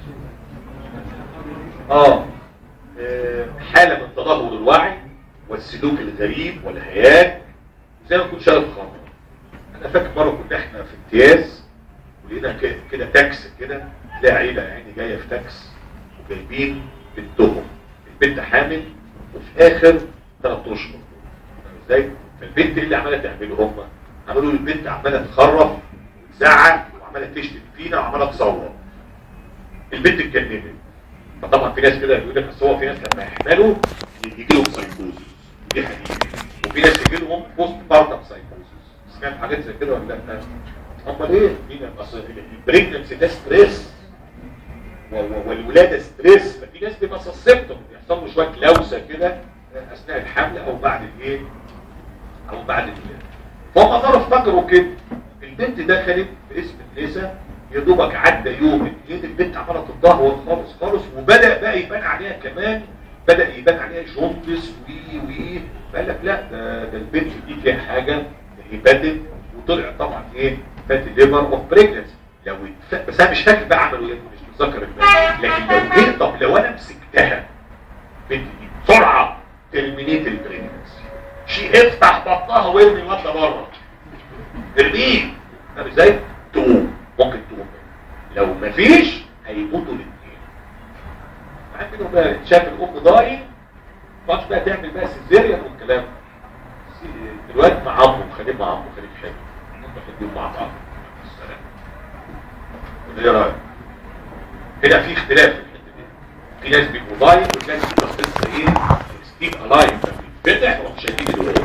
اه آه، حاله من تدهور الوعي والسلوك الغريب والهياج زي ما كنت شارب خمر انا فاكر مره كنا احنا في امتياز ولقينا ك- كده تاكس كده تلاقي عيله يعني جايه في تاكس وجايبين بنتهم البنت حامل وفي اخر ثلاث اشهر فاهم ازاي فالبنت إيه اللي عماله تعمله هم عملوا البنت عماله تخرف وتزعق وعماله تشتم فينا وعماله تصور البنت اتجننت فطبعا في ناس كده بيقول لك بس هو في ناس لما يحملوا يجي لهم سايكوزس دي حقيقه وفي ناس يجي لهم بوست بارتم سايكوزس سمعت حاجات زي كده ولا لا امال ايه مين اصل البريجنسي ده ستريس و- و- والولاده ستريس ففي ناس بيبقى سسبتم بيحصل له شويه لوسه كده اثناء الحمل او بعد الايه او بعد الولاده فهم قدروا افتكروا كده البنت دخلت باسم النساء يا دوبك عدى يوم اتنين البنت عماله تتدهور خالص خالص وبدا بقى يبان عليها كمان بدا يبان عليها جوندس وي وي فقال لك لا ده, ده البنت دي فيها حاجه هيباتت وطلع طبعا ايه فاتي ليفر اوف بريجنسي لو اتف- بس انا مش فاكر بقى عملوا ايه مش متذكر البنت لكن لو ايه طب لو انا مسكتها البنت دي بسرعه ترمينيت البريجنسي شي افتح بطنها وارمي الواد ده بره ارميه فاهم ازاي؟ تقوم ممكن تقوم لو مفيش هيموتوا الاثنين معاك انه بقى شاف الام ضايع ما بقى تعمل بقى سيزيريان والكلام سي- الواد مع عمه خليه مع عمه خليه حلو هم خليهم مع بعض السلام ولا ايه رايك؟ هنا في اختلاف في الحته دي في ناس بيبقوا ضايع وتلاقي في قصه ايه ستيب الايف بيتفتح وراح شايلين الولاد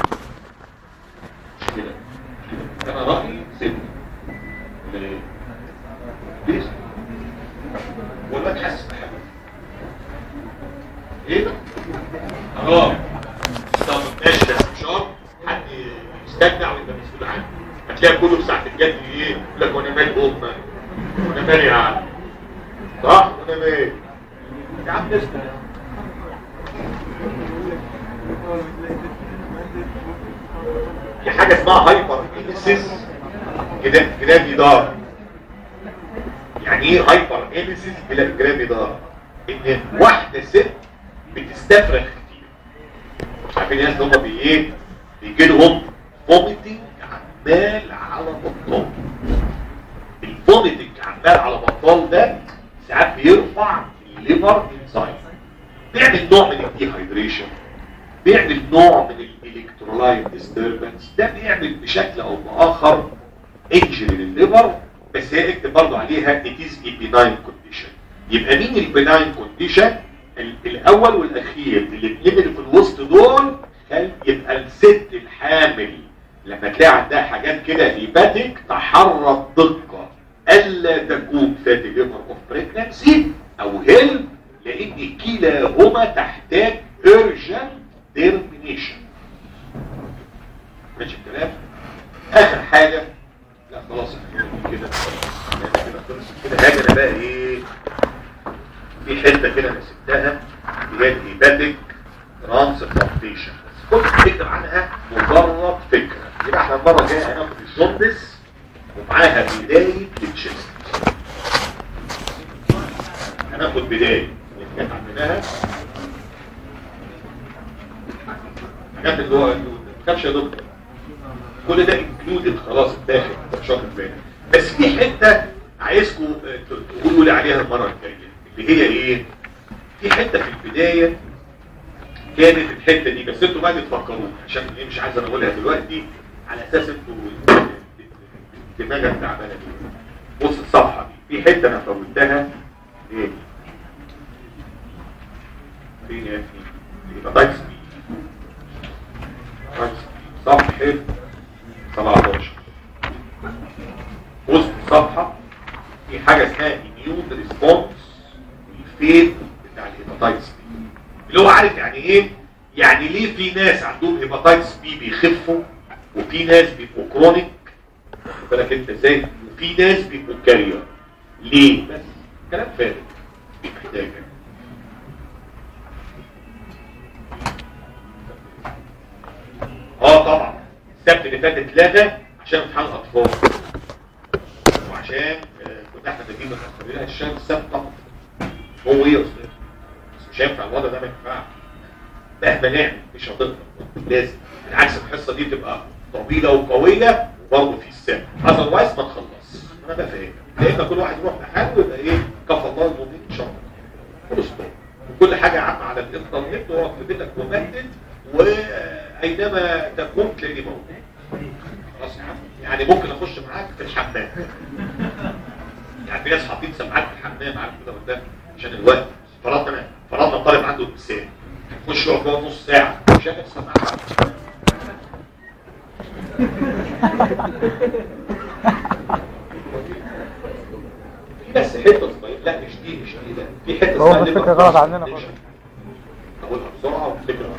مش كده مش كده. انا رايي سيبني ولا ايه؟ ليش؟ والواد حاسس بحاجه ايه؟ اه طب ماشي بس مش شرط حد يستجدع ويبقى مسؤول عنه هتلاقي كله في ساعه الجد ايه؟ يقول لك وانا مال امك وانا مالي يا عم صح؟ وانا مالي يا عم اسكت في حاجه اسمها هايبر انسيس كده كده جدار يعني ايه هايبر انسيس بلا جرافيدار ان واحده ست بتستفرغ كتير مش عارفين الناس اللي هم بي ايه بيجي لهم فوميتنج عمال على بطال الفوميتنج عمال على بطال ده ساعات بيرفع الليفر انزايم بيعمل نوع من الديهايدريشن بيعمل نوع من الالكترولايت ديستربنس ده بيعمل بشكل او باخر انجري للليفر بس هي اكتب برضه عليها it is a benign condition يبقى مين البناين كونديشن الاول والاخير الاثنين اللي في الوسط دول خل- يبقى الست الحامل لما تلاقي عندها حاجات كده هيباتيك تحرى الدقه الا تكون فاتي ليفر اوف بريجنسي او هيلب لان كلاهما تحتاج urgent termination ماشي الكلام اخر حاجه لا خلاص احنا كده احنا كده خلص كده هاجي انا بقى ايه في حته كده انا سبتها اللي هي الهيباتيك ترانسبلانتيشن كنت بتكتب عنها مجرد فكره يبقى احنا المره الجايه هناخد الجوندس ومعاها بدايه التشيست هناخد بدايه اللي كانت عندناها حاجات اللي هو ما كانش يا دكتور كل ده انكلودد خلاص اتاخد مش واخد بالك بس في حته عايزكم آه، ت- تقولوا لي عليها المره الجايه اللي هي ايه في حته في البدايه كانت الحته دي بس انتوا بقى تفكروا عشان ايه مش عايز انا اقولها دلوقتي على اساس انتوا دماغك تعبانه دي بص الصفحه دي في حته انا فوتها ايه فين يا ابني يبقى تايبس بي تايبس بي صفحه 17 وسط الصفحه في حاجه اسمها immune response الفيد بتاع الهيباتايتس بي اللي هو عارف يعني ايه يعني ليه في ناس عندهم هيباتايتس بي بيخفوا وفي ناس بيبقوا كرونيك خد بالك انت ازاي وفي ناس بيبقوا كارير ليه بس كلام فارغ مش محتاج اه طبعا السبت اللي فات اتلغى عشان امتحان الاطفال وعشان آه، كنا احنا بنجيب متاخرين عشان السبت طبعا هو ايه يا استاذ بس مش هينفع الوضع ده ما ينفعش مهما نعمل مش هتقدر لازم بالعكس الحصه دي تبقى طويله وقويه وبرضه في السبت اذروايز ما تخلص انا بقى فاهم لان كل واحد يروح لحاله ويبقى ايه كفى الله المؤمنين ان شاء الله كل اسبوع وكل حاجه عامه على الانترنت واقعد في بيتك ومهد واينما تكون تلاقيني موجود خلاص يا عم يعني ممكن اخش معاك في الحمام يعني في ناس حاطين سماعات في الحمام عارف كده ولا عشان الوقت فرضنا فرضنا الطالب عنده اتساع يخش يقعد جوه نص ساعه مش هنفصل مع حد في بس حته صغيره لا مش دي مش دي لا في حته هو اسمها الفكرة liver غلط عننا transplantation. برضه. اقولها بسرعه وافتكرها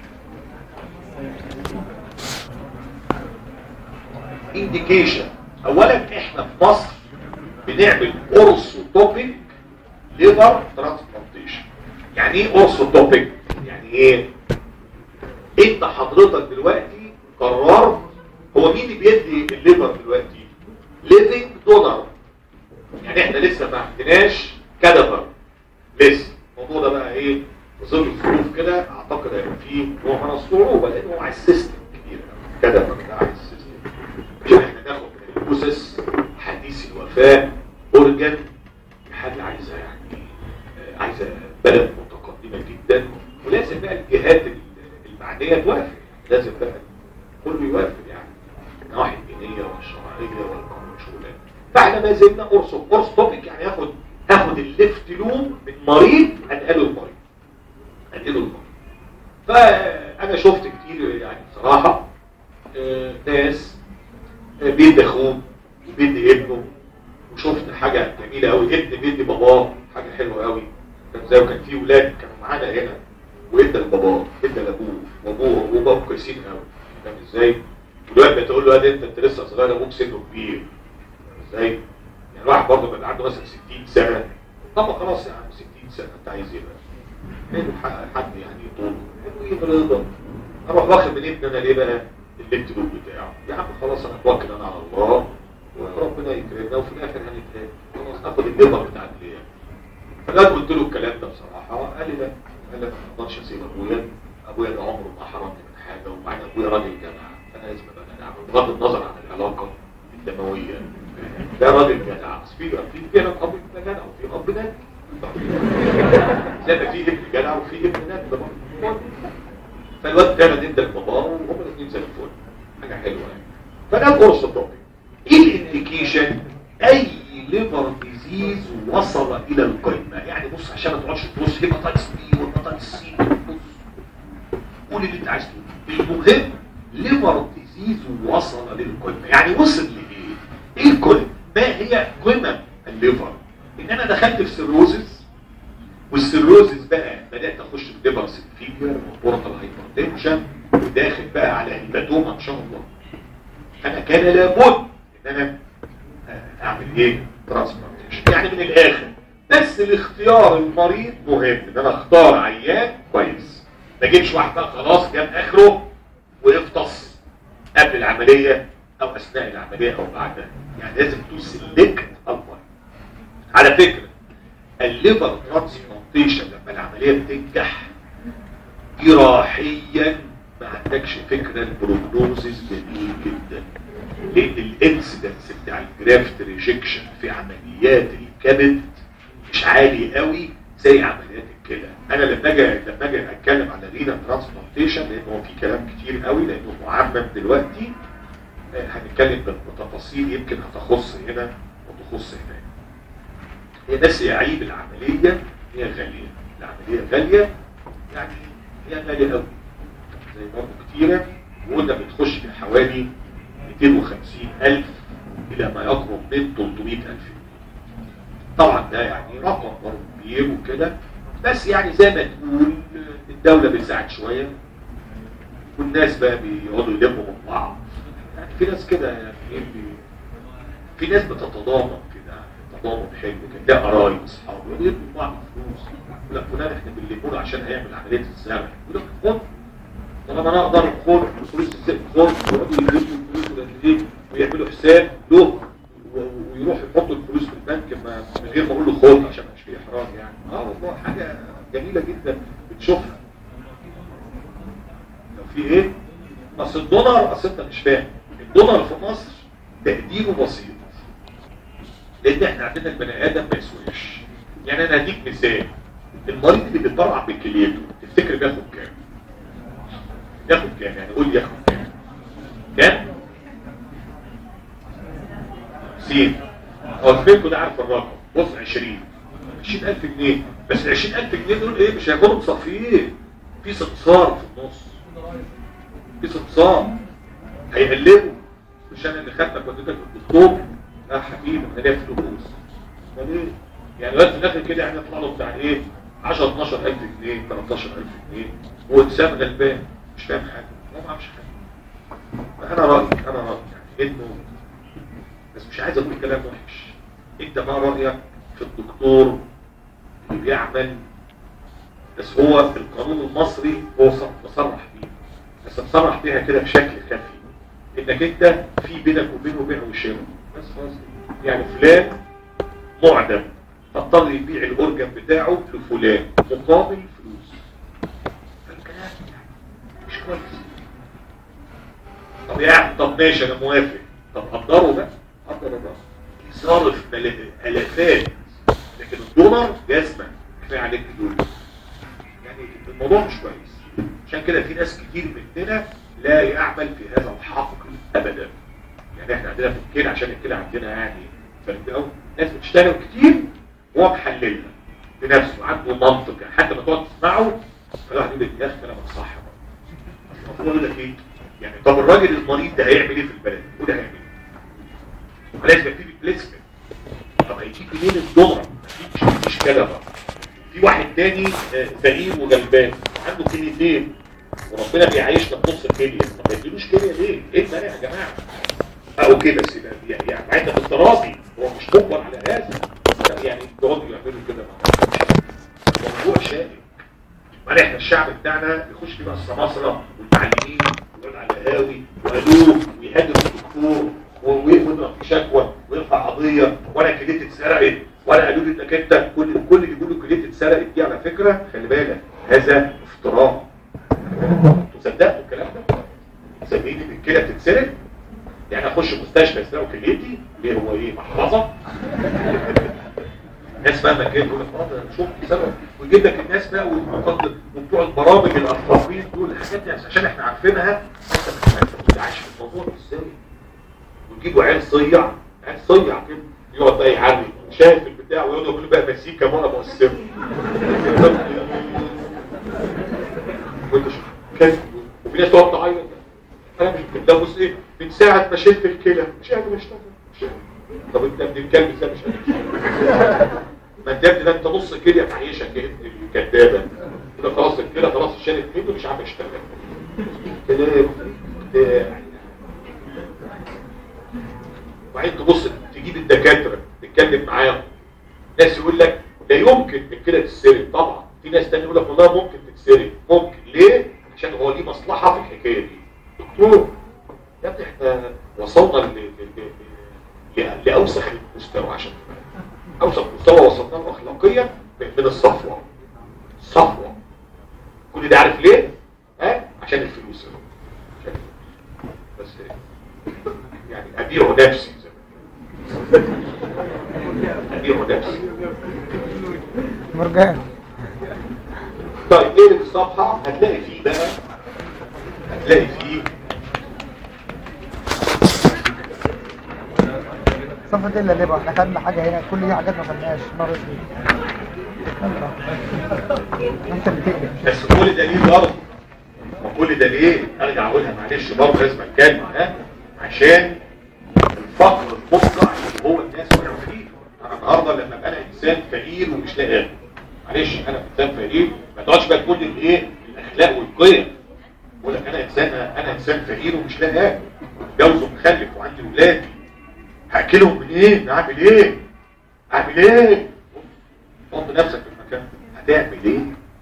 انديكيشن اولا احنا في مصر بنعمل اورثوتوبيك ليفر ترانسبلانتيشن يعني ايه اورثوتوبيك يعني ايه انت حضرتك دلوقتي قررت هو مين اللي بيدي الليفر دلوقتي ليفنج دونر يعني احنا لسه ما عندناش كادفر لسه الموضوع ده بقى ايه في ظل الظروف كده اعتقد هيبقى فيه نوع من الصعوبه لانه عايز سيستم كبير كادفر ده عايز سيستم عشان احنا ناخد من الجثث حديث الوفاه اورجن حاجه عايزه يعني آه، عايزه بلد متقدمه جدا ولازم بقى الجهات المعنيه توافق لازم بقى كله يوافق يعني النواحي الدينيه والشرعيه والقانون شغلانه فاحنا ما زلنا قرص قرص توبيك يعني هاخد هاخد الليفت لوب من مريض انقله المريض انقله المريض فانا شفت كتير يعني بصراحه آه، ناس آه، بيدي اخوه وبيدي ابنه وشفت حاجه جميله قوي ابن بيدي باباه حاجه حلوه قوي كان زي وكان في ولاد كانوا معانا هنا وادى لباباه ادى لابوه وابوه وابوه كويسين قوي فاهم ازاي؟ والواد بتقول له يا ده انت انت لسه صغير ابوك سنه كبير ازاي؟ يعني الواحد برضه بيبقى عنده مثلا 60 سنه طب خلاص يا عم 60 سنه انت عايز ايه بقى؟ حلو ح- حد يعني يطول حلو ايه برضه اروح واخد من ابني انا ليه بقى؟ الليفت لوب بتاعه يا عم خلاص انا اتوكل انا على الله وربنا يكرمنا وفي الاخر هنتقابل خلاص ناخد الليفر بتاع الدنيا فجأة قلت له الكلام ده بصراحة قال لي لا قال لي ما اقدرش اسيب ابويا ابويا ده عمره ما حرمني من حاجة وبعدين ابويا راجل جدع فانا لازم ابقى جدع بغض النظر عن العلاقة الدموية ده راجل جدع بس في في فعلا اب ابن جدع وفي اب ند زي ما في ابن جدع وفي ابن ند برضه فالواد فعلا ادى لباباه وهم الاثنين زي الفل حاجة حلوة يعني فده القرص الطبي ايه الانديكيشن اي ليفر ديزيز وصل الى القمه يعني بص عشان ما تقعدش تبص هيباتايتس بي وهيباتايتس سي بص قول اللي انت عايز تقوله المهم ليفر ديزيز وصل للقمه يعني وصل لايه ايه القمه ما هي قمم الليفر ان انا دخلت في سيروزس والسيروزس بقى بدات اخش في ليفر سيلفيجر وبورتال هايبرتنشن وداخل بقى على هيباتوما ان شاء الله انا كان لابد ان انا اعمل ايه ترانسبلانتيشن يعني من الاخر بس الاختيار المريض مهم ان انا اختار عيان كويس ما اجيبش واحد بقى خلاص جاب اخره ويفطس قبل العمليه او اثناء العمليه او بعدها يعني لازم تسلكت المريض على فكره الليفر ترانسبلانتيشن لما العمليه بتنجح جراحيا ما عندكش فكره البروجنوزيس جميل جدا لان الانسيدنس بتاع الجرافت ريجكشن في عمليات الكبد مش عالي قوي زي عمليات الكلى انا لما اجي لما اجي اتكلم عن الرينا ترانسبلانتيشن لان هو في كلام كتير قوي لانه معمم دلوقتي آه، هنتكلم بتفاصيل يمكن هتخص هنا وتخص هناك هي بس يعيب العمليه هي غاليه العمليه غاليه يعني هي غاليه قوي زي برضه كتيره وقلنا بتخش في حوالي 250 ألف إلى ما يقرب من 300 ألف طبعا ده يعني رقم برضه كبير وكده بس يعني زي ما تقول الدولة بتساعد شوية والناس بقى بيقعدوا يلموا من بعض يعني في ناس كده يعني إيه بي- في ناس بتتضامن كده تضامن حلو كده ده قرايب اصحاب يقعدوا يدوا بعض فلوس يقول لك فلان احنا بنلمه له عشان هيعمل عمليه الزرع يقول لك خد طالما انا اقدر خد فلوس الزرع خد ويقعدوا يلموا الفلوس ولا ايه ويعملوا حساب له و- ويروح يحط الفلوس في البنك ما من غير ما اقول له خد عشان مش فيه احراج يعني اه والله حاجه جميله جدا بتشوفها لو في ايه اصل الدولار اصل انت مش فاهم الدولار في مصر تقديره بسيط لان احنا عندنا البني ادم ما يسواش يعني انا هديك مثال المريض اللي بيتبرع بكليته تفتكر بياخد كام ياخد كام يعني قول لي ياخد كام كام 50 هو الفيلم ده عارف الرقم بص 20 20000 جنيه بس ال 20000 جنيه دول ايه مش هيكونوا مصفيين في استقصار في النص في استقصار هيقلبوا مش انا اللي خدتك وديتك للدكتور لا حبيبي انا ليا فلوس امال ايه؟ يعني دلوقتي في الاخر كده يعني يطلع له بتاع ايه 10 12000 جنيه 13000 جنيه وانسان غلبان مش فاهم حاجه هو ما عملش حاجه انا رايي انا رايي يعني انه بس مش عايز اقول كلام وحش انت ما رايك في الدكتور اللي بيعمل بس هو القانون المصري هو ص- مصرح بيه بس مصرح بيها كده بشكل خفي انك انت في بينك وبينه بيع وشراء بس خلاص يعني فلان معدم فاضطر يبيع الاورجن بتاعه لفلان مقابل فلوس فالكلام يعني مش كويس طب يا طب ماشي انا موافق طب قدره بقى قدر الرقم صارف ملا- الافات لكن الدولار جزمه كفايه عليك دول يعني الموضوع مش كويس عشان كده في ناس كتير مننا لا يعمل في هذا الحقل ابدا يعني احنا عندنا في الكلى عشان الكلى عندنا يعني فرد قوي ناس بتشتغل كتير وهو محللها بنفسه عنده منطق يعني حتى ما تقعد تسمعه فالواحد يقول لك يا اخي كلامك صح بقى. المفروض اقول لك ايه يعني طب الراجل المريض ده هيعمل ايه في البلد وده هيعمل ايه ولازم يبقى في ريبليسمنت طب هيجيب منين الدولار مفيش مفيش كده بقى في واحد تاني آه، فقير وغلبان عنده كليتين وربنا بيعيشنا بنص الكليه طب ما يديلوش كليه ليه؟ ايه المانع يا جماعه؟ اه اوكي بس يبقى يعني يعني عندنا افتراضي هو مش مجبر على هذا لا، يعني يقعدوا يعملوا كده مع بعض. الموضوع شائك بعدين احنا الشعب بتاعنا يخش فيه بقى السماسره والمعلمين ويقعد على القهاوي وقالوه ويهاجم الدكتور ويضرب في شكوى ويرفع قضيه وانا كليتي اتسرقت وانا قالوا لي انك انت كل كل اللي بيقولوا كليتي اتسرقت دي على فكره خلي بالك هذا افتراء انتوا صدقتوا الكلام ده؟ صدقيني ان الكلى بتتسرق؟ يعني اخش مستشفى يسرقوا كليتي ليه هو ايه محفظه؟ الناس بقى ما كده يقول لك اه ده أنا شفت سبب ويجيب لك الناس بقى والمقدر وبتوع البرامج الاطرافيين دول الحاجات دي عشان احنا عارفينها انت مش انت كنت عايش في الموضوع ازاي ويجيبوا عيال صيع عيال صيع كده يقعد بقى يعري شايف البتاع ويقعدوا يقولوا بقى مسيكه بقى مؤثره وانت شوف كيف وفي ناس تقعد تعيط انا مش ده بص ايه من ساعه ما شلت الكلى مش قادر اشتغل مش قادر طب انت ابن الكلب ازاي مش قادر تشتغل؟ ما انت يا ابني ده انت نص كليه تعيشك يا ابن الكدابه كده خلاص الكلى خلاص شالت منه مش عارف يشتغل كلام بتاع وبعدين تبص تجيب الدكاتره تتكلم معاهم ناس يقول لك لا يمكن الكلى تتسرق طبعا في ناس تاني يقول لك والله ممكن تتسرق ممكن ليه؟ عشان هو ليه مصلحه في الحكايه دي دكتور يا ابني احنا وصلنا ل- ل- ل- ل- لاوسخ المستوى عشان تبقى. اوسخ مستوى وصلنا له اخلاقيا من الصفوه الصفوه كل ده عارف ليه؟ ها؟ عشان الفلوس عشان بس يعني ابيع نفسي زي ما بيقولوا. ابيع نفسي مرجان طيب ايه الصفحة هتلاقي فيه بقى هتلاقي فيه صفحة ايه اللي بقى احنا خدنا حاجة هنا كل دي حاجات ما خدناهاش مرة دي انت اللي تقلق بس كل ده ليه برضه وكل ده ليه ارجع اقولها معلش برضه لازم اتكلم ها عشان الفقر المطلع اللي هو الناس وقعوا فيه انا النهارده لما ابقى انا انسان فقير ومش لاقي اكل معلش انا انسان فقير ما تقعدش بقى تقول لي الايه الاخلاق والقيم بقول لك انا انسان انا انسان فقير ومش لاقي اكل متجوز ومخلف وعندي ولادي هاكلهم منين اعمل ايه اعمل ايه حط نفسك في المكان هتعمل ايه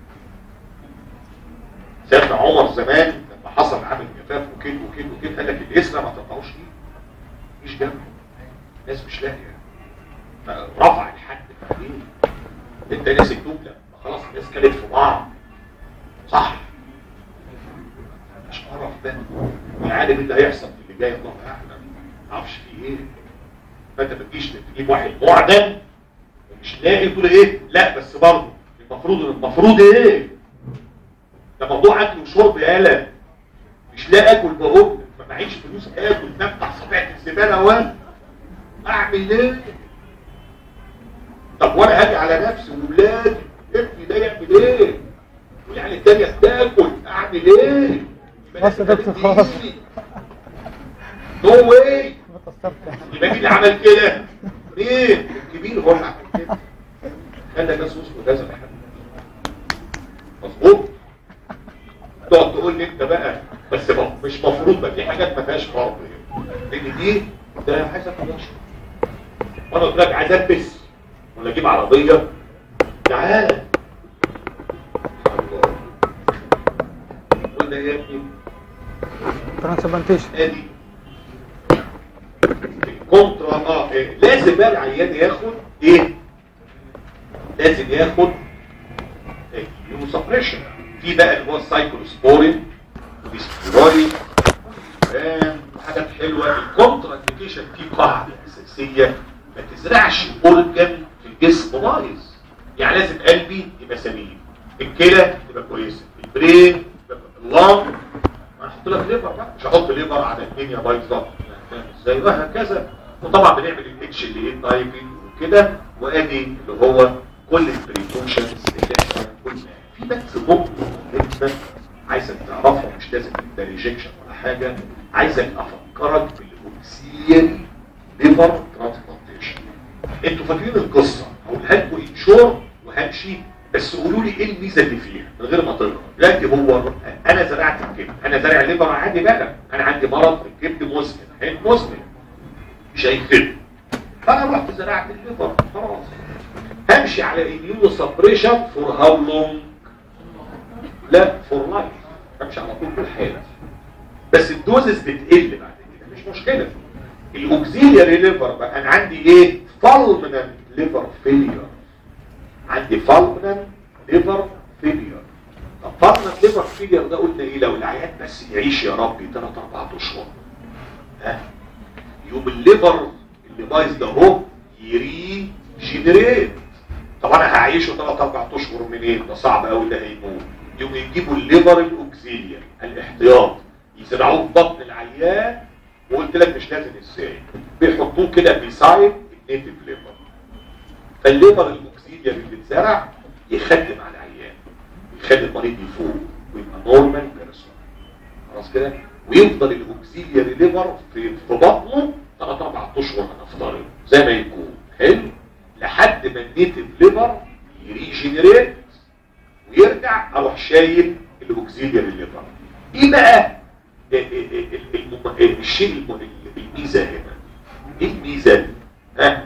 سيدنا عمر زمان لما حصل عامل جفاف وكده وكده وكده قال لك اللي يسرق ما تقطعوش ايه مفيش جنب الناس مش لاقيه فرفع الحد بعدين انت ناسي الجمله خلاص الناس كانت في بعض صح مش قرف ده العالم اللي هيحصل في اللي جاي الله اعلم ما اعرفش فيه ايه فانت ما تجيش تجيب واحد معدم ومش لاقي تقول ايه لا بس برضه المفروض المفروض ايه ده موضوع اكل وشرب يالا مش لا اكل بقوم ما معيش فلوس اكل نفتح صفحه الزباله وانا اعمل ايه طب وانا هاجي على نفسي وولادي ابني ده يعمل ايه والعيال التانية بتاكل اعمل ايه يبقى بس ده لازم خلاص. تديني. نو واي ما قصرت يبقى مين اللي عمل كده مين الكبير هو اللي عمل كده خلى الناس وصلوا لازم مظبوط تقعد تقول لي انت بقى بس ما مش مفروض بقى في حاجات ما فيهاش فرض لان دي ده عايز اخلص وانا قلت لك عايز البس ولا اجيب عربيه تعالى الله. قلنا ايه يا ابني ترانسبلانتيشن ادي الكونترا اه إيه. لازم بقى العيان ياخد ايه لازم ياخد سبريشن في بقى اللي هو السايكلوسبورين والسبيرالي وحاجات حلوه الكونترا انديكيشن في قاعده اساسيه ما تزرعش اورجن في الجسم بايظ يعني لازم قلبي يبقى سليم الكلى تبقى كويسه البرين يبقى اللنج انا هحط لك ليبر بقى مش هحط ليبر على الدنيا بايظه فاهم ازاي وهكذا وطبعا بنعمل الاتش اللي ايه تايبنج وكده وادي اللي هو كل البريكوشنز اللي احنا قلنا في بس نقطه مهمه عايزك تعرفها مش لازم تبقى ريجكشن ولا حاجه عايزك افكرك بالاوكسيلياري ليفر ترانسبلانتيشن انتوا فاكرين القصه هقولها لكم ان شور وهمشي بس قولوا لي ايه الميزه اللي فيها من غير ما تقرا دلوقتي هو انا زرعت الكبد انا زارع ليفر عادي بقى انا عندي مرض الكبد مزمن حين مزمن مش هيفيد فانا رحت زرعت الليفر خلاص همشي على اميونو سبريشن فور هاو لونج لا فور لايف همشي على طول طول حياتي بس الدوزز بتقل بعد كده مش مشكله الاوكسيلياري ليفر بقى انا عندي ايه فالمنان ليفر فيلير عندي فالمنان ليفر فيلير طب فالمنان ليفر فيلير ده قلنا ايه لو العيان بس يعيش يا ربي 3 4 اشهر ها يوم الليفر اللي بايظ ده اهو يري جنريت طب انا هعيشه 3 4 اشهر منين ده صعب قوي ده هيموت يوم يجيبوا الليفر الاوكسيلياري الاحتياط يزرعوه في بطن العيان وقلت لك مش لازم ازاي بيحطوه كده بيسايد النيتف ليفر فالليفر الاوكسيديا اللي اتزرع يخدم على العيان يخلي المريض يفوق ويبقى نورمال بيرسون خلاص كده ويفضل الاوكسيديا ليفر في في بطنه 3 4 اشهر هنفترض زي ما يكون حلو لحد ما النيتف ليفر يريجنريت ويرجع اروح شايل الاوكسيديا ليفر ايه بقى الم- الشيء الم- الميزه هنا ايه الميزه ها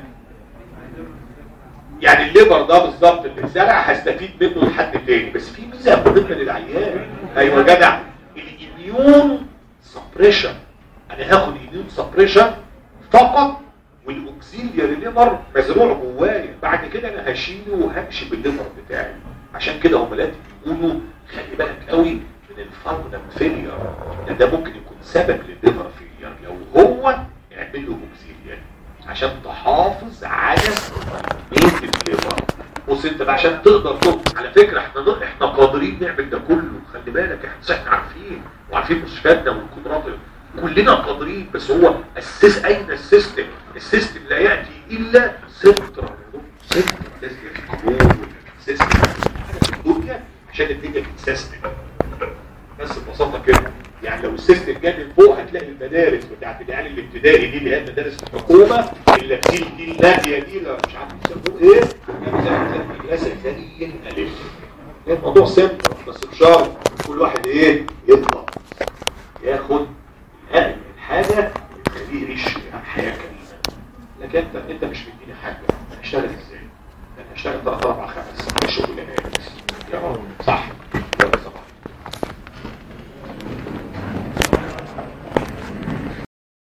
يعني الليفر ده بالظبط اللي اتزرع هستفيد منه لحد تاني بس في ميزه مهمه للعيان ايوه يا جدع الاميون سبريشن انا هاخد اميون سبريشن فقط والاوكسيلياري ليفر مزروع جوايا بعد كده انا هشيله وهمشي بالليفر بتاعي عشان كده هم لازم يقولوا خلي بالك قوي من الفالمنال فيلير لان ده ممكن يكون سبب للليفر فيلير لو هو يعمل له اوكسيلياري عشان تحافظ على بيت الليفر بص انت بقى عشان تقدر تقف على فكره احنا ن- احنا قادرين نعمل ده كله خلي بالك احنا احنا عارفين وعارفين مستشفياتنا والقدرات كلنا قادرين بس هو السيس اين السيستم السيستم لا ياتي الا سنترال سيستم لازم يبقى في قبول سيستم حاجه في الدنيا عشان الدنيا تتسيستم بس ببساطه كده يعني لو السيستم جه من فوق هتلاقي المدارس بتاعت العيال الابتدائي دي اللي هي مدارس الحكومه اللي لابسين دي الناديه دي اللي مش عارف يسموه ايه زي المدرسه زي الالف هي الموضوع سهل بس بشرط كل واحد ايه يطلع ياخد الأقل من حاجه تخليه يعيش حياه كريمه لكن انت انت مش مديني حاجه هشتغل ازاي؟ انا هشتغل 3 4 5 6 شغلانات يا رب